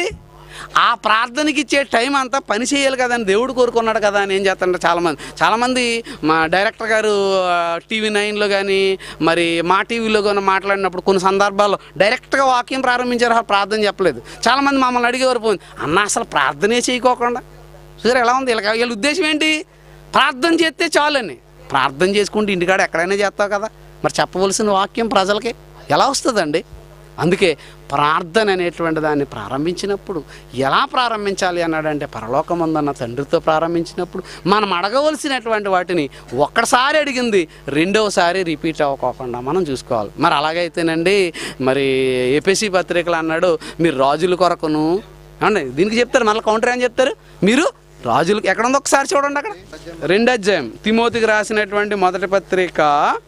ఆ ప్రార్థనకి ఇచ్చే టైం అంతా పని చేయాలి కదా అని దేవుడు కోరుకున్నాడు కదా అని ఏం చేస్తారంటే చాలామంది చాలామంది మా డైరెక్టర్ గారు టీవీ నైన్లో కానీ మరి మా టీవీలో కానీ మాట్లాడినప్పుడు కొన్ని సందర్భాల్లో డైరెక్ట్గా వాక్యం ప్రారంభించారు ఆ ప్రార్థన చెప్పలేదు చాలామంది మమ్మల్ని అడిగేవారు పోయింది అన్న అసలు ప్రార్థనే చేయకోకుండా చూసారు ఎలా ఉంది వీళ్ళకి వీళ్ళ ఉద్దేశం ఏంటి ప్రార్థన చేస్తే చాలని ప్రార్థన చేసుకుంటే ఇంటికాడ ఎక్కడైనా చేస్తావు కదా మరి చెప్పవలసిన వాక్యం ప్రజలకి ఎలా వస్తుందండి అందుకే ప్రార్థన అనేటువంటి దాన్ని ప్రారంభించినప్పుడు ఎలా ప్రారంభించాలి అన్నాడంటే పరలోకమందన్న తండ్రితో ప్రారంభించినప్పుడు మనం అడగవలసినటువంటి వాటిని ఒక్కసారి అడిగింది రెండవసారి రిపీట్ అవ్వకోకుండా మనం చూసుకోవాలి మరి అలాగైతేనండి మరి ఏపీసీ పత్రికలు అన్నాడు మీరు రాజుల కొరకును అండి దీనికి చెప్తారు మళ్ళీ కౌంటర్ ఏం చెప్తారు మీరు రాజులకు ఎక్కడ ఉందో ఒకసారి చూడండి అక్కడ రెండు అధ్యాయం తిమోతికి రాసినటువంటి మొదటి పత్రిక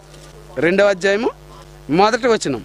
రెండవ అధ్యాయము మొదటి వచనం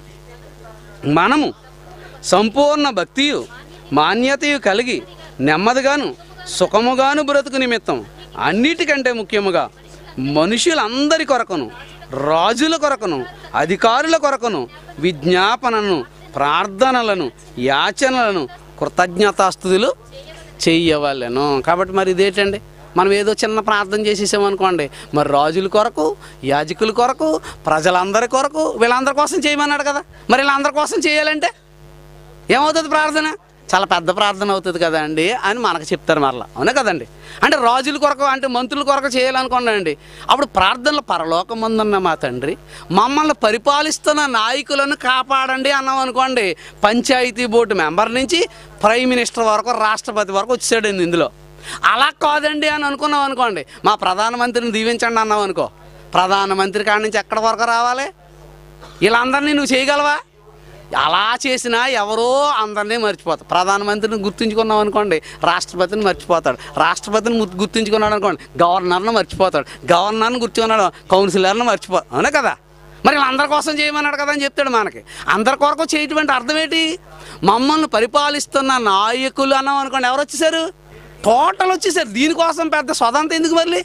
మనము సంపూర్ణ భక్తియు మాన్యతయు కలిగి నెమ్మదిగాను సుఖముగాను బ్రతుకు నిమిత్తం అన్నిటికంటే ముఖ్యముగా మనుషులందరి కొరకును రాజుల కొరకును అధికారుల కొరకును విజ్ఞాపనను ప్రార్థనలను యాచనలను కృతజ్ఞతాస్తుతులు చెయ్యవలెను కాబట్టి మరి ఇదేంటండి మనం ఏదో చిన్న ప్రార్థన చేసేసామనుకోండి మరి రాజుల కొరకు యాజకుల కొరకు ప్రజలందరి కొరకు వీళ్ళందరి కోసం చేయమన్నాడు కదా మరి వీళ్ళందరి కోసం చేయాలంటే ఏమవుతుంది ప్రార్థన చాలా పెద్ద ప్రార్థన అవుతుంది కదండి అని మనకు చెప్తారు మరలా అవునా కదండి అంటే రాజుల కొరకు అంటే మంత్రుల కొరకు చేయాలనుకోండి అప్పుడు ప్రార్థనలు పరలోకమందున్న మా తండ్రి మమ్మల్ని పరిపాలిస్తున్న నాయకులను కాపాడండి అన్నాం అనుకోండి పంచాయతీ బోర్డు మెంబర్ నుంచి ప్రైమ్ మినిస్టర్ వరకు రాష్ట్రపతి వరకు వచ్చాడండి ఇందులో అలా కాదండి అని అనుకున్నాం అనుకోండి మా ప్రధానమంత్రిని దీవించండి అన్నాం అనుకో ప్రధానమంత్రి కాడి నుంచి ఎక్కడి వరకు రావాలి వీళ్ళందరినీ నువ్వు చేయగలవా అలా చేసినా ఎవరో అందరినీ మర్చిపోతారు ప్రధానమంత్రిని గుర్తుంచుకున్నాం అనుకోండి రాష్ట్రపతిని మర్చిపోతాడు రాష్ట్రపతిని గు- గుర్తుంచుకున్నాడు అనుకోండి గవర్నర్ని మర్చిపోతాడు గవర్నర్ని గుర్తుకున్నాడు కౌన్సిలర్ని మర్చిపో అవునా కదా మరి వీళ్ళందరి కోసం చేయమన్నాడు కదా అని చెప్తాడు మనకి అందరి కొరకు చేయటువంటి అర్థం ఏంటి మమ్మల్ని పరిపాలిస్తున్న నాయకులు అన్నాం అనుకోండి ఎవరు వచ్చేసారు టోటల్ వచ్చేసారు దీనికోసం పెద్ద స్వతంత్రం ఎందుకు మళ్ళీ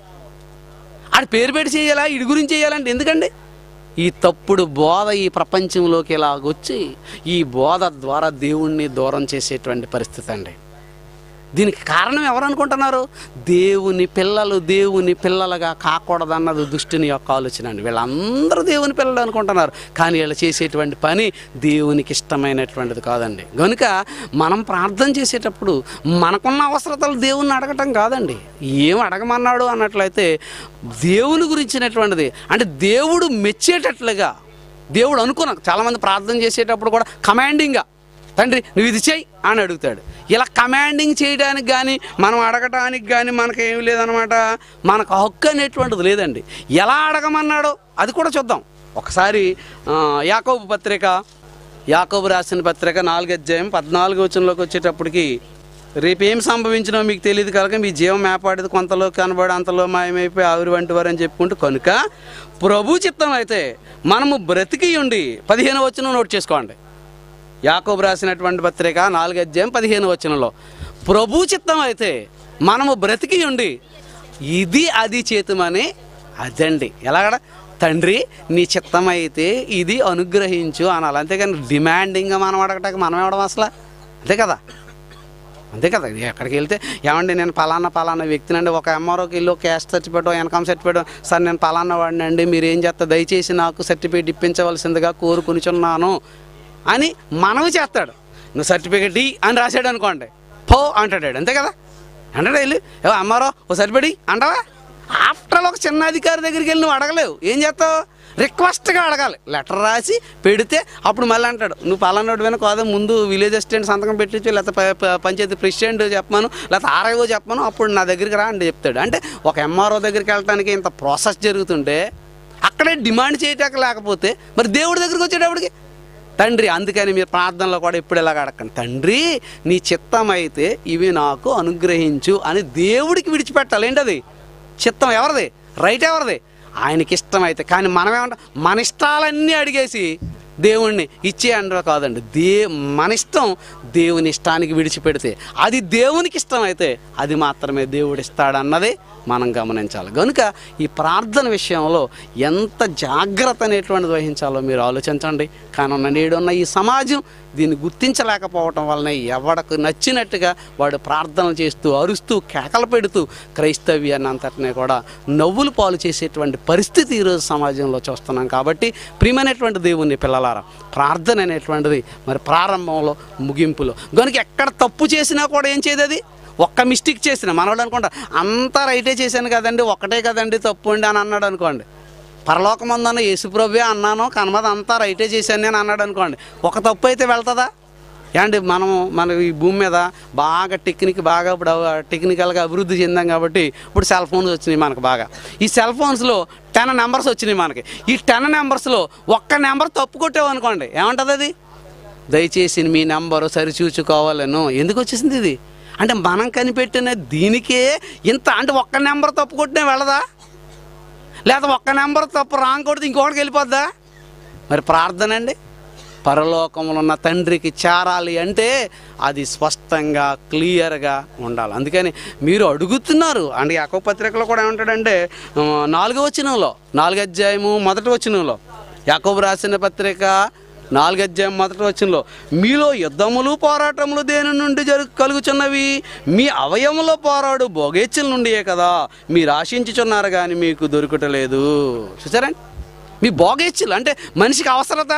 ఆడి పేరు పెట్టి చేయాలా ఇడి గురించి చేయాలంటే ఎందుకండి ఈ తప్పుడు బోధ ఈ ప్రపంచంలోకి ఇలాగొచ్చి ఈ బోధ ద్వారా దేవుణ్ణి దూరం చేసేటువంటి పరిస్థితి అండి దీనికి కారణం ఎవరు అనుకుంటున్నారు దేవుని పిల్లలు దేవుని పిల్లలుగా కాకూడదన్నది దుష్టుని యొక్క ఆలోచన అండి వీళ్ళందరూ దేవుని పిల్లలు అనుకుంటున్నారు కానీ వీళ్ళు చేసేటువంటి పని దేవునికి ఇష్టమైనటువంటిది కాదండి కనుక మనం ప్రార్థన చేసేటప్పుడు మనకున్న అవసరతలు దేవుణ్ణి అడగటం కాదండి ఏం అడగమన్నాడు అన్నట్లయితే దేవుని గురించినటువంటిది అంటే దేవుడు మెచ్చేటట్లుగా దేవుడు అనుకున్న చాలామంది ప్రార్థన చేసేటప్పుడు కూడా కమాండింగ్గా తండ్రి నువ్వు ఇది చెయ్యి అని అడుగుతాడు ఇలా కమాండింగ్ చేయడానికి కానీ మనం అడగటానికి కానీ మనకు ఏమి లేదనమాట మనకు హక్కు అనేటువంటిది లేదండి ఎలా అడగమన్నాడో అది కూడా చూద్దాం ఒకసారి ఆ, యాకోబు పత్రిక యాకోబు రాసిన పత్రిక నాలుగు అధ్యాయం పద్నాలుగు వచనంలోకి వచ్చేటప్పటికి రేపు ఏం సంభవించినో మీకు తెలియదు కనుక మీ జీవం మేపాడేది కొంతలో కనబడి అంతలో మాయమైపోయి ఆవిరి వంటి వారు అని చెప్పుకుంటూ కనుక ప్రభు చిత్తం అయితే మనము బ్రతికి ఉండి పదిహేను వచ్చిన నోట్ చేసుకోండి యాకోబు రాసినటువంటి పత్రిక నాలుగు అధ్యాయం పదిహేను వచనంలో ప్రభు చిత్తం అయితే మనము బ్రతికి ఉండి ఇది అది చేతుమని అదండి ఎలాగడ తండ్రి నీ చిత్తం అయితే ఇది అనుగ్రహించు అనాలి అంతేగాని డిమాండింగ్గా మనం అడగటానికి మనం ఇవ్వడం అసలు అంతే కదా అంతే కదా ఎక్కడికి వెళ్తే ఏమండి నేను పలానా పలానా వ్యక్తినండి ఒక ఎంఆర్ఓకి వెళ్ళి ఒక caste certificate income certificate sir నేను పలానా వాడినండి మీరు ఏం చేస్తారు దయచేసి నాకు సర్టిఫికేట్ ఇప్పించవలసిందిగా కోరుకునిచున్నాను అని మనవి చేస్తాడు నువ్వు సర్టిఫికేట్ ఇ అని రాశాడు అనుకోండి పో అంటాడు అంతే కదా అంటాడు వెళ్ళి "ఏ అమ్మారో ఓ సర్టిఫికేట్ ఇ" అంటావా ఆఫ్టర్ ఒక చిన్న అధికారి దగ్గరికి వెళ్ళి నువ్వు అడగలేవు ఏం చేస్తావు రిక్వెస్ట్గా అడగాలి లెటర్ రాసి పెడితే అప్పుడు మళ్ళీ అంటాడు నువ్వు పలానాడు వెనక కాదు ముందు విలేజ్ అసిస్టెంట్ సంతకం పెట్టించు లేకపోతే ప- ప- పంచాయతీ ప్రెసిడెంట్ చెప్పమను లేకపోతే ఆర్ఐఓ చెప్పమను అప్పుడు నా దగ్గరికి రా అని చెప్తాడు అంటే ఒక ఎంఆర్ఓ దగ్గరికి వెళ్ళడానికి ఇంత ప్రాసెస్ జరుగుతుంటే అక్కడే డిమాండ్ చేయటాక లేకపోతే మరి దేవుడి దగ్గరికి వచ్చేటప్పటికి తండ్రి అందుకని మీరు ప్రార్థనలో కూడా ఎప్పుడు ఇలాగ అడగండి తండ్రి నీ చిత్తం అయితే ఇవి నాకు అనుగ్రహించు అని దేవుడికి విడిచిపెట్టాలి ఏంటది చిత్తం ఎవరిది రైట్ ఎవరిది ఆయనకి ఇష్టమైతే కానీ మనం ఏమంటాం మన ఇష్టాలన్నీ అడిగేసి దేవుణ్ణి ఇచ్చే అంటారు కాదండి దే మన ఇష్టం దేవుని ఇష్టానికి విడిచిపెడితే అది దేవునికి ఇష్టమైతే అది మాత్రమే దేవుడు ఇస్తాడన్నది మనం గమనించాలి కనుక ఈ ప్రార్థన విషయంలో ఎంత జాగ్రత్త అనేటువంటిది వహించాలో మీరు ఆలోచించండి కానున్న నేడున్న ఈ సమాజం దీన్ని గుర్తించలేకపోవటం వలన ఎవడకు నచ్చినట్టుగా వాడు ప్రార్థనలు చేస్తూ అరుస్తూ కేకలు పెడుతూ క్రైస్తవ్యాన్ని అంతటినీ కూడా నవ్వులు పాలు చేసేటువంటి పరిస్థితి ఈరోజు సమాజంలో చూస్తున్నాం కాబట్టి ప్రియమైనటువంటి దేవుని పిల్లలారా ప్రార్థన అనేటువంటిది మరి ప్రారంభంలో ముగింపులో కనుక ఎక్కడ తప్పు చేసినా కూడా ఏం చేయదు అది ఒక్క మిస్టేక్ చేసిన మనవాడు అనుకుంటా అంతా రైటే చేశాను కదండి ఒక్కటే కదండి తప్పు అండి అని అన్నాడు అనుకోండి పరలోకమందన్న యేసుప్రభే అన్నాను కనమద అంతా రైటే చేశాను నేను అన్నాడు అనుకోండి ఒక తప్పు అయితే వెళ్తుందా ఏమండి మనం మన ఈ భూమి మీద బాగా టెక్నిక్ బాగా ఇప్పుడు టెక్నికల్గా అభివృద్ధి చెందాం కాబట్టి ఇప్పుడు సెల్ ఫోన్స్ వచ్చినాయి మనకు బాగా ఈ సెల్ ఫోన్స్లో టెన్ నెంబర్స్ వచ్చినాయి మనకి ఈ టెన్ నెంబర్స్లో ఒక్క నెంబర్ తప్పు కొట్టావు అనుకోండి ఏమంటుంది అది దయచేసి మీ నెంబరు సరిచూచుకోవాలను ఎందుకు వచ్చేసింది ఇది అంటే మనం కనిపెట్టిన దీనికే ఇంత అంటే ఒక్క నెంబర్ తప్పు కొట్టినా వెళ్ళదా లేదా ఒక్క నెంబర్ తప్పు రాంగ్ కొడితే ఇంకొకటికి వెళ్ళిపోద్దా మరి ప్రార్థన అండి పరలోకంలో ఉన్న తండ్రికి చేరాలి అంటే అది స్పష్టంగా క్లియర్గా ఉండాలి అందుకని మీరు అడుగుతున్నారు అంటే యాకో పత్రికలో కూడా ఏమంటాడంటే ఆ, నాలుగో వచనంలో నాలుగు అధ్యాయము మొదటి వచనంలో యాకోబు రాసిన పత్రిక నాలుగు అధ్యాయం మొదటి వచనంలో మీలో యుద్ధములు పోరాటములు దేని నుండి జరుగు కలుగుచున్నవి మీ అవయములో పోరాడు భోగేచ్చుల నుండియే కదా మీరు ఆశించుచున్నారు కానీ మీకు దొరుకుటలేదు చూసారండి మీ భోగేచ్చులు అంటే మనిషికి అవసరత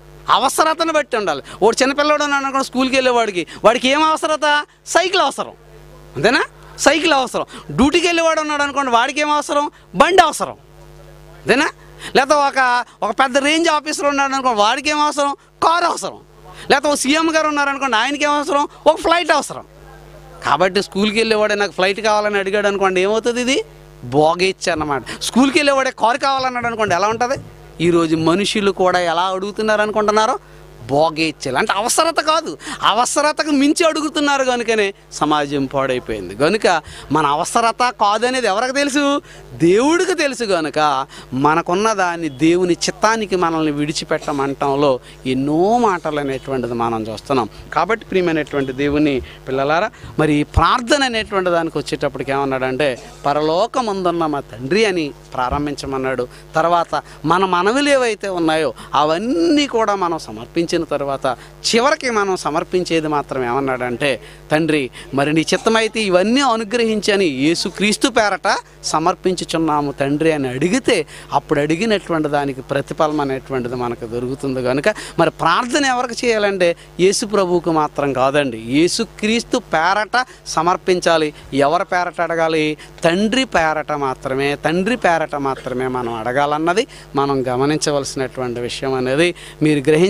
అవసరతను బట్టి ఉండాలి వాడు చిన్నపిల్లవాడు అని అనుకున్న స్కూల్కి వెళ్ళేవాడికి వాడికి ఏం అవసరత సైకిల్ అవసరం అంతేనా సైకిల్ అవసరం డ్యూటీకి వెళ్ళేవాడు ఉన్నాడు అనుకోండి వాడికి ఏం అవసరం బండి అవసరం అంతేనా లేకపోతే ఒక ఒక పెద్ద రేంజ్ ఆఫీసర్ ఉన్నాడు అనుకోండి వాడికి ఏం అవసరం కారు అవసరం లేకపోతే ఒక సీఎం గారు ఉన్నారనుకోండి ఆయనకి ఏం అవసరం ఒక ఫ్లైట్ అవసరం కాబట్టి స్కూల్కి వెళ్ళేవాడే నాకు ఫ్లైట్ కావాలని అడిగాడు అనుకోండి ఏమవుతుంది ఇది బోగేచ్చు అన్నమాట స్కూల్కి వెళ్ళేవాడే కారు కావాలన్నాడు అనుకోండి ఎలా ఉంటుంది ఈరోజు మనుషులు కూడా ఎలా అడుగుతున్నారు అనుకుంటున్నారో బోగేచ్చాలి అంటే అవసరత కాదు అవసరతకు మించి అడుగుతున్నారు కనుకనే సమాజం పాడైపోయింది కనుక మన అవసరత కాదనేది ఎవరికి తెలుసు దేవుడికి తెలుసు కనుక మనకున్న దాన్ని దేవుని చిత్తానికి మనల్ని విడిచిపెట్టమంటంలో ఎన్నో మాటలు అనేటువంటిది మనం చూస్తున్నాం కాబట్టి ప్రియమైనటువంటి దేవుని పిల్లలారా మరి ఈ ప్రార్థన అనేటువంటి దానికి వచ్చేటప్పటికి ఏమన్నాడంటే పరలోకమందున్న మా తండ్రి అని ప్రారంభించమన్నాడు తర్వాత మన మనవులు ఏవైతే ఉన్నాయో అవన్నీ కూడా మనం సమర్పించిన తర్వాత చివరికి మనం సమర్పించేది మాత్రం ఏమన్నాడంటే తండ్రి మరి నీ చిత్తమైతే ఇవన్నీ అనుగ్రహించని యేసుక్రీస్తు పేరట సమర్పించుచున్నాము తండ్రి అని అడిగితే అప్పుడు అడిగినటువంటి దానికి ప్రతిఫలం అనేటువంటిది మనకు దొరుకుతుంది కనుక మరి ప్రార్థన ఎవరికి చేయాలంటే యేసు ప్రభువుకు మాత్రం కాదండి యేసుక్రీస్తు పేరట సమర్పించాలి ఎవరి పేరట అడగాలి తండ్రి పేరట మాత్రమే తండ్రి పేరట మాత్రమే మనం అడగాలన్నది మనం గమనించవలసినటువంటి విషయం అనేది మీరు గ్రహించాలని మీకు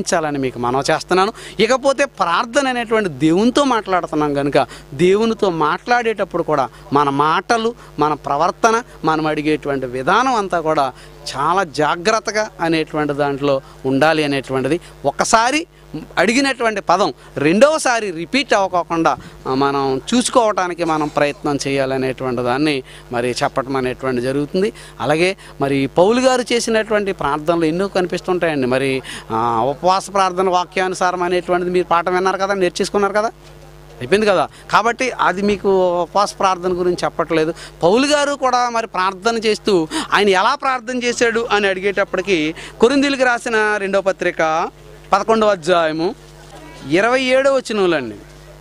మీకు మనవ చేస్తున్నాను ఇకపోతే ప్రార్థన అనేటువంటి దేవునితో మాట్లాడుతున్నాం కనుక దేవునితో మాట్లాడేటప్పుడు కూడా మన మాటలు మన ప్రవర్తన మనం అడిగేటువంటి విధానం అంతా కూడా చాలా జాగ్రత్తగా అనేటువంటి దాంట్లో ఉండాలి అనేటువంటిది ఒకసారి అడిగినటువంటి పదం రెండవసారి రిపీట్ అవ్వకోకుండా ఆ, మనం చూసుకోవటానికి మనం ప్రయత్నం చేయాలనేటువంటి దాన్ని మరి చెప్పటం అనేటువంటి జరుగుతుంది అలాగే మరి పౌలు గారు చేసినటువంటి ప్రార్థనలు ఎన్నో కనిపిస్తుంటాయండి మరి ఆ, ఉపవాస ప్రార్థన వాక్యానుసారం అనేటువంటిది మీరు పాఠం విన్నారు కదా నేర్చేసుకున్నారు కదా అయిపోయింది కదా కాబట్టి అది మీకు ఉపవాస ప్రార్థన గురించి చెప్పట్లేదు పౌలు గారు కూడా మరి ప్రార్థన చేస్తూ ఆయన ఎలా ప్రార్థన చేశాడు అని అడిగేటప్పటికి కొరిందీలకు రాసిన రెండో పత్రిక పదకొండవ అధ్యాయము ఇరవై ఏడవ వచనంలండి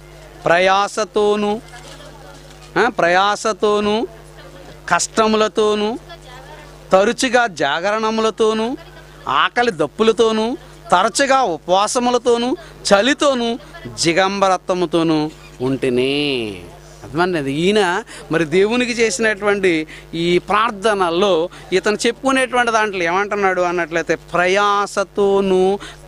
ప్రయాసతోనూ ఆ, ప్రయాసతోనూ కష్టములతోనూ తరచుగా జాగరణములతోనూ ఆకలి దప్పులతోనూ తరచుగా ఉపవాసములతోనూ చలితోనూ జిగంబరత్వముతోనూ ఉంటేనే అర్థమన్నది ఈయన మరి దేవునికి చేసినటువంటి ఈ ప్రార్థనల్లో ఇతను చెప్పుకునేటువంటి దాంట్లో ఏమంటున్నాడు అన్నట్లయితే ప్రయాసతోనూ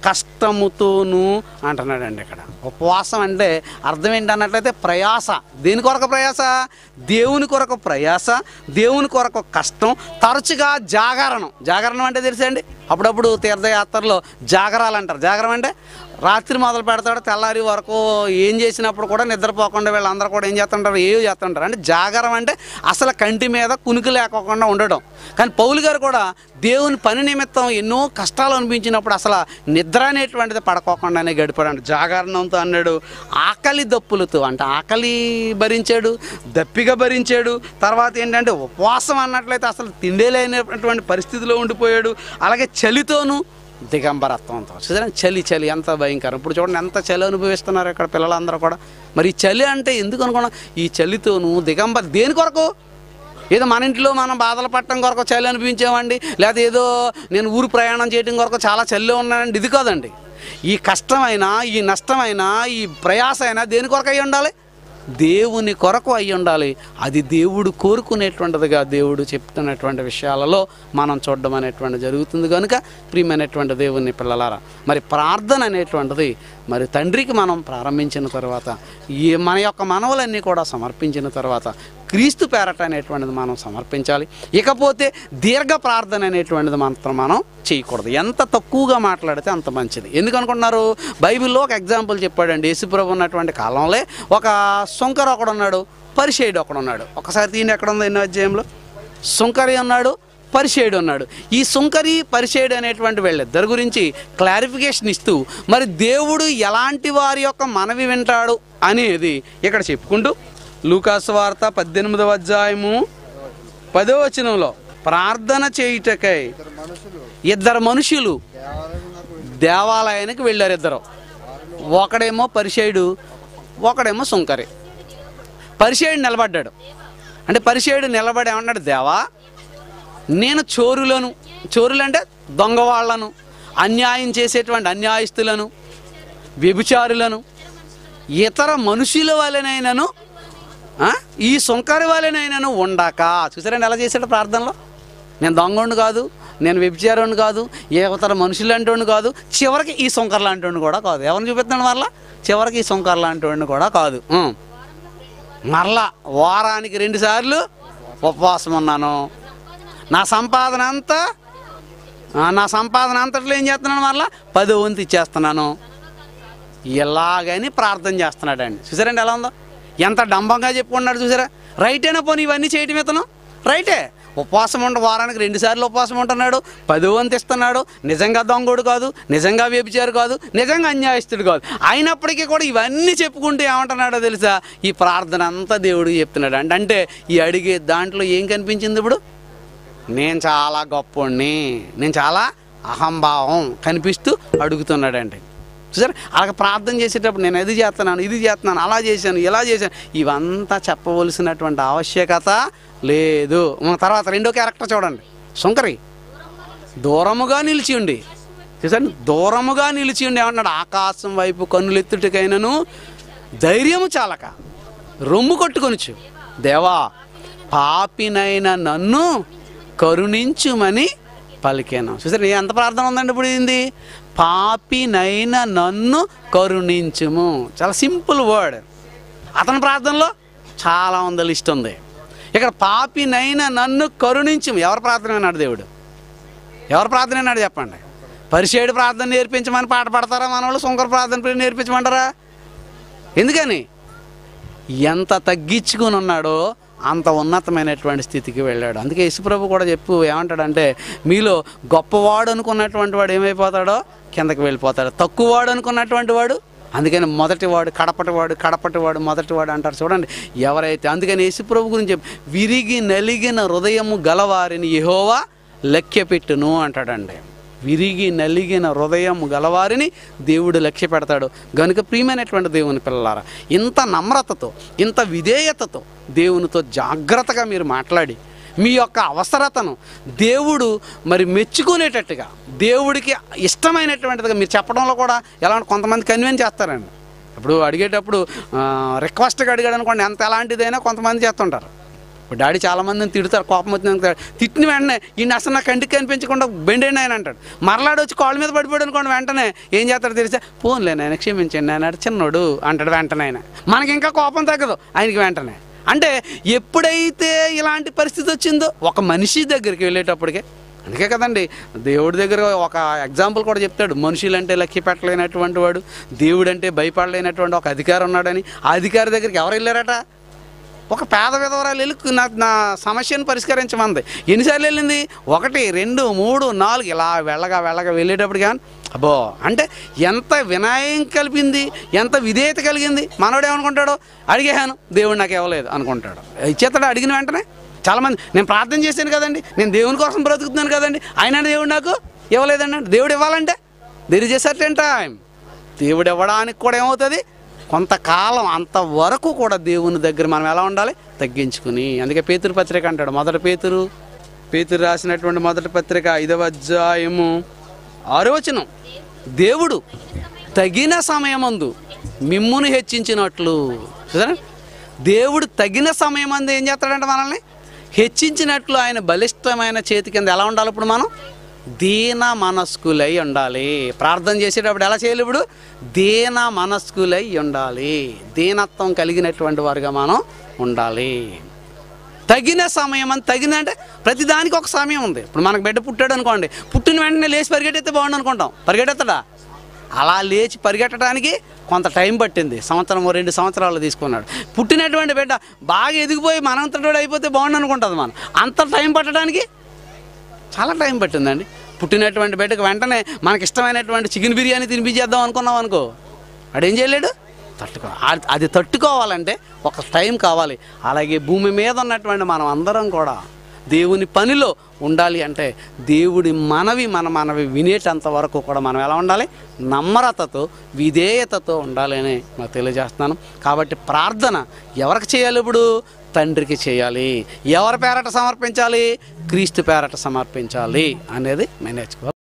కష్టముతోనూ అంటున్నాడండి ఇక్కడ ఉపవాసం అంటే అర్థం ఏంటి అన్నట్లయితే ప్రయాస దేని కొరకు ప్రయాస దేవుని కొరకు ప్రయాస దేవుని కొరకు కష్టం తరచుగా జాగరణం జాగరణం అంటే తెలుసండి అప్పుడప్పుడు తీర్థయాత్రలో జాగరాలు అంటారు జాగరం అంటే రాత్రి మొదలు పెడతాడు తెల్లారి వరకు ఏం చేసినప్పుడు కూడా నిద్రపోకుండా వీళ్ళందరూ కూడా ఏం చేస్తుంటారు ఏవో చేస్తుంటారు అంటే జాగరం అంటే అసలు కంటి మీద కునుకు లేకోకుండా ఉండడం కానీ పౌలు గారు కూడా దేవుని పని నిమిత్తం ఎన్నో కష్టాలు అనిపించినప్పుడు అసలు నిద్ర అనేటువంటిది పడుకోకుండానే గడిపాడు జాగరణంతో అన్నాడు ఆకలి దప్పులతో అంటే ఆకలి భరించాడు దప్పిగా భరించాడు తర్వాత ఏంటంటే ఉపవాసం అన్నట్లయితే అసలు తిండే లేనటువంటి పరిస్థితిలో ఉండిపోయాడు అలాగే చలితోనూ దిగంబరత్వంతో చూసారా చలి చలి ఎంత భయంకరం ఇప్పుడు చూడండి ఎంత చలి అనుభవిస్తున్నారు ఇక్కడ పిల్లలందరూ కూడా మరి ఈ చలి అంటే ఎందుకు అనుకున్నాం ఈ చలితోనూ దిగంబర దేని కొరకు ఏదో మన ఇంట్లో మనం బాధలు పట్టడం కొరకు చలి అనిపించామండి లేదా ఏదో నేను ఊరు ప్రయాణం చేయడం కొరకు చాలా చలిలో ఉన్నానండి ఇది కాదండి ఈ కష్టమైనా ఈ నష్టమైనా ఈ ప్రయాస అయినా దేని కొరకు అయి ఉండాలి దేవుని కొరకు అయి ఉండాలి అది దేవుడు కోరుకునేటువంటిదిగా దేవుడు చెప్తున్నటువంటి విషయాలలో మనం చూడడం అనేటువంటి జరుగుతుంది కనుక ప్రియమైనటువంటి దేవుని పిల్లలారా మరి ప్రార్థన అనేటువంటిది మరి తండ్రికి మనం ప్రారంభించిన తర్వాత ఈ మన యొక్క మనవులన్నీ కూడా సమర్పించిన తర్వాత క్రీస్తు పేరట అనేటువంటిది మనం సమర్పించాలి ఇకపోతే దీర్ఘ ప్రార్థన అనేటువంటిది మాత్రం మనం చేయకూడదు ఎంత తక్కువగా మాట్లాడితే అంత మంచిది ఎందుకు అనుకుంటున్నారు బైబిల్లో ఒక ఎగ్జాంపుల్ చెప్పాడండి యేసుప్రభు ఉన్నటువంటి కాలంలో ఒక సుంకర్ ఒకడు ఉన్నాడు పరిచయుడు ఒకడు ఉన్నాడు ఒకసారి తీయండి ఎక్కడ ఉంది ఎన్నో అధ్యాయంలో సుంకరి ఉన్నాడు పరిచయుడు ఉన్నాడు ఈ సుంకరి పరిచయుడు అనేటువంటి వీళ్ళిద్దరి గురించి క్లారిఫికేషన్ ఇస్తూ మరి దేవుడు ఎలాంటి వారి యొక్క మనవి వింటాడు అనేది ఇక్కడ చెప్పుకుంటూ లూకాసు వార్త పద్దెనిమిదవ అధ్యాయము పదో వచనంలో ప్రార్థన చేయుటకై ఇద్దరు మనుషులు దేవాలయానికి వెళ్ళారు ఇద్దరు ఒకడేమో పరిచయుడు ఒకడేమో సుంకరి పరిచయుడు నిలబడ్డాడు అంటే పరిచయుడు నిలబడి ఏమన్నాడు దేవా నేను చోరులను చోరులు అంటే దొంగ వాళ్ళను అన్యాయం చేసేటువంటి అన్యాయస్తులను వ్యభిచారులను ఇతర మనుషుల వలనైనను ఆ, ఈ సుంకరి వలనైనను ఉండక చూసారండి ఎలా చేశాడు ప్రార్థనలో నేను దొంగోండు కాదు నేను వ్యభిచారుని కాదు ఏ ఇతర మనుషులు లాంటి కాదు చివరికి ఈ సుంకర్ లాంటి కూడా కాదు ఎవరిని చూపిస్తున్నాడు మరలా చివరికి ఈ సుంకర్ లాంటి కూడా కాదు ఉం. మరలా వారానికి రెండు సార్లు ఉపవాసం ఉన్నాను నా సంపాదన అంతా ఆ, నా సంపాదన అంతట్లో ఏం చేస్తున్నాను మరలా పదో వంతు ఇచ్చేస్తున్నాను ఇలాగని ప్రార్థన చేస్తున్నాడండి చూసారండి ఎలా ఉందో ఎంత డంబంగా చెప్పుకున్నాడు చూసారా రైటేనా పోనీ ఇవన్నీ చేయటం ఇతను రైటే ఉపవాసం ఉండ వారానికి రెండు సార్లు ఉపవాసం ఉంటున్నాడు పదో వంతు ఇస్తున్నాడు నిజంగా దొంగోడు కాదు నిజంగా వ్యభిచారు కాదు నిజంగా అన్యాయస్తుడు కాదు అయినప్పటికీ కూడా ఇవన్నీ చెప్పుకుంటూ ఏమంటున్నాడో తెలుసా ఈ ప్రార్థన అంతా దేవుడికి చెప్తున్నాడు అంటే అంటే ఈ అడిగే దాంట్లో ఏం కనిపించింది ఇప్పుడు నేను చాలా గొప్పోడిని నేను చాలా అహంభావం కనిపిస్తూ అడుగుతున్నాడండి చూసారు అలాగ ప్రార్థన చేసేటప్పుడు నేను అది చేస్తున్నాను ఇది చేస్తున్నాను అలా చేశాను ఇలా చేశాను ఇవంతా చెప్పవలసినటువంటి ఆవశ్యకత లేదు ఉమ్, తర్వాత రెండో క్యారెక్టర్ చూడండి సుంకరి దూరముగా నిలిచి ఉండి చూసాను దూరముగా నిలిచి ఉండి ఏమన్నాడు ఆకాశం వైపు కన్నులెత్తుటికైనను ధైర్యము చాలక రొమ్ము కొట్టుకొనుచు దేవా పాపినైన నన్ను కరుణించుమని పలికాను చూసారు ఎంత ప్రార్థన ఉందండి ఇప్పుడు ఏంది పాపినైన నన్ను కరుణించుము చాలా సింపుల్ వర్డ్ అతని ప్రార్థనలో చాలా ఉంది లిస్ట్ ఉంది ఇక్కడ పాపినైన నన్ను కరుణించుము ఎవరు ప్రార్థన అన్నాడు దేవుడు ఎవరు ప్రార్థన అన్నాడు చెప్పండి పరిచేడు ప్రార్థన నేర్పించమని పాట పాడతారా మన వాళ్ళు శంకర ప్రార్థన నేర్పించమంటారా ఎందుకని ఎంత తగ్గించుకుని ఉన్నాడో అంత ఉన్నతమైనటువంటి స్థితికి వెళ్ళాడు అందుకే యేసుప్రభు కూడా చెప్పు ఏమంటాడంటే మీలో గొప్పవాడు అనుకున్నటువంటి వాడు ఏమైపోతాడో కిందకి వెళ్ళిపోతాడు తక్కువవాడు అనుకున్నటువంటి వాడు అందుకని మొదటివాడు కడపటివాడు కడపటివాడు మొదటివాడు అంటారు చూడండి ఎవరైతే అందుకని యేసుప్రభు గురించి చెప్పు విరిగి నలిగిన హృదయము గలవారిని యెహోవా లెక్క పెట్టును అంటాడండి విరిగి నలిగిన హృదయం గలవారిని దేవుడు లక్ష్య పెడతాడు గనుక ప్రియమైనటువంటి దేవుని పిల్లలారా ఇంత నమ్రతతో ఇంత విధేయతతో దేవునితో జాగ్రత్తగా మీరు మాట్లాడి మీ యొక్క అవసరతను దేవుడు మరి మెచ్చుకునేటట్టుగా దేవుడికి ఇష్టమైనటువంటిదిగా మీరు చెప్పడంలో కూడా ఎలా అంటే కొంతమంది కన్విన్స్ చేస్తారండి ఇప్పుడు అడిగేటప్పుడు రిక్వెస్ట్గా అడిగాడు అనుకోండి ఎంత ఎలాంటిదైనా కొంతమంది చేస్తుంటారు ఇప్పుడు డాడీ చాలా మందిని తిడతారు కోపం వచ్చింది తిట్టిన వెంటనే ఈ అసలు నా కంటికి కనిపించకుండా బెండేండి ఆయన అంటాడు మరలాడు వచ్చి కాళ్ళ మీద పడిపోయాడు అనుకోండి వెంటనే ఏం చేస్తాడు తెలిస్తే పోన్లే నాయన క్షమించండి ఆయన చిన్నోడు అంటాడు వెంటనే ఆయన మనకి ఇంకా కోపం తగ్గదు ఆయనకి వెంటనే అంటే ఎప్పుడైతే ఇలాంటి పరిస్థితి వచ్చిందో ఒక మనిషి దగ్గరికి వెళ్ళేటప్పటికే అందుకే కదండి దేవుడి దగ్గర ఒక ఎగ్జాంపుల్ కూడా చెప్తాడు మనుషులంటే లెక్క పెట్టలేనటువంటి వాడు దేవుడంటే భయపడలేనటువంటి ఒక అధికారి ఉన్నాడని ఆ అధికారి దగ్గరికి ఎవరు వెళ్ళారట ఒక పేద విధవరాలు వెళ్ళి నా నా సమస్యను పరిష్కరించమంది ఎన్నిసార్లు వెళ్ళింది ఒకటి రెండు మూడు నాలుగు ఇలా వెళ్ళగా వెళ్ళగా వెళ్ళేటప్పుడు కానీ అబ్బో అంటే ఎంత వినాయం కలిపింది ఎంత విధేయత కలిగింది మనోడు ఏమనుకుంటాడో అడిగాను దేవుడు నాకు ఇవ్వలేదు అనుకుంటాడు ఇచ్చేస్తాడు అడిగిన వెంటనే చాలామంది నేను ప్రార్థన చేశాను కదండి నేను దేవుని కోసం బ్రతుకుతున్నాను కదండి ఆయన దేవుడు నాకు ఇవ్వలేదండి దేవుడు ఇవ్వాలంటే there is a certain time దేవుడు ఇవ్వడానికి కూడా ఏమవుతుంది కొంతకాలం అంతవరకు కూడా దేవుని దగ్గర మనం ఎలా ఉండాలి తగ్గించుకుని అందుకే పేతురు పత్రిక అంటాడు మొదటి పేతురు పేతురు రాసినటువంటి మొదటి పత్రిక ఐదవ అధ్యాయము ఆరో వచనం దేవుడు తగిన సమయమందు మిమ్మును హెచ్చించినట్లు చూసారా దేవుడు తగిన సమయమందు ఏం చేస్తాడంటే మనల్ని హెచ్చించినట్లు ఆయన బలిష్టమైన చేతి కింద ఎలా ఉండాలి ఇప్పుడు మనం దీన మనస్కులై ఉండాలి ప్రార్థన చేసేటప్పుడు ఎలా చేయాలి ఇప్పుడు దీన మనస్కులై ఉండాలి దీనత్వం కలిగినటువంటి వారుగా మనం ఉండాలి తగిన సమయం అని తగిన అంటే ప్రతిదానికి ఒక సమయం ఉంది ఇప్పుడు మనకు బిడ్డ పుట్టాడు అనుకోండి పుట్టిన వెంటనే లేచి పరిగెట్టేస్తే బాగుండు అనుకుంటాం పరిగెట్టేస్తాడా అలా లేచి పరిగెట్టడానికి కొంత టైం పట్టింది సంవత్సరం రెండు సంవత్సరాలు తీసుకున్నాడు పుట్టినటువంటి బిడ్డ బాగా ఎదిగిపోయి మనంతటోడు అయిపోతే బాగుండు అనుకుంటుంది మనం అంత టైం పట్టడానికి చాలా టైం పట్టిందండి పుట్టినటువంటి బిడ్డకు వెంటనే మనకి ఇష్టమైనటువంటి చికెన్ బిర్యానీ తినిపించేద్దాం అనుకున్నాం అనుకో వాడేం చేయలేడు తట్టుకో ఆ- అది తట్టుకోవాలంటే ఒక టైం కావాలి అలాగే భూమి మీద ఉన్నటువంటి మనం అందరం కూడా దేవుని పనిలో ఉండాలి అంటే దేవుడి మనవి మన మనవి వినేటంత వరకు కూడా మనం ఎలా ఉండాలి నమ్రతతో విధేయతతో ఉండాలి అని నాకు తెలియజేస్తున్నాను కాబట్టి ప్రార్థన ఎవరికి చేయాలి ఇప్పుడు తండ్రికి చేయాలి ఎవరి పేరట సమర్పించాలి క్రీస్తు పేరట సమర్పించాలి అనేది మేము నేర్చుకోవాలి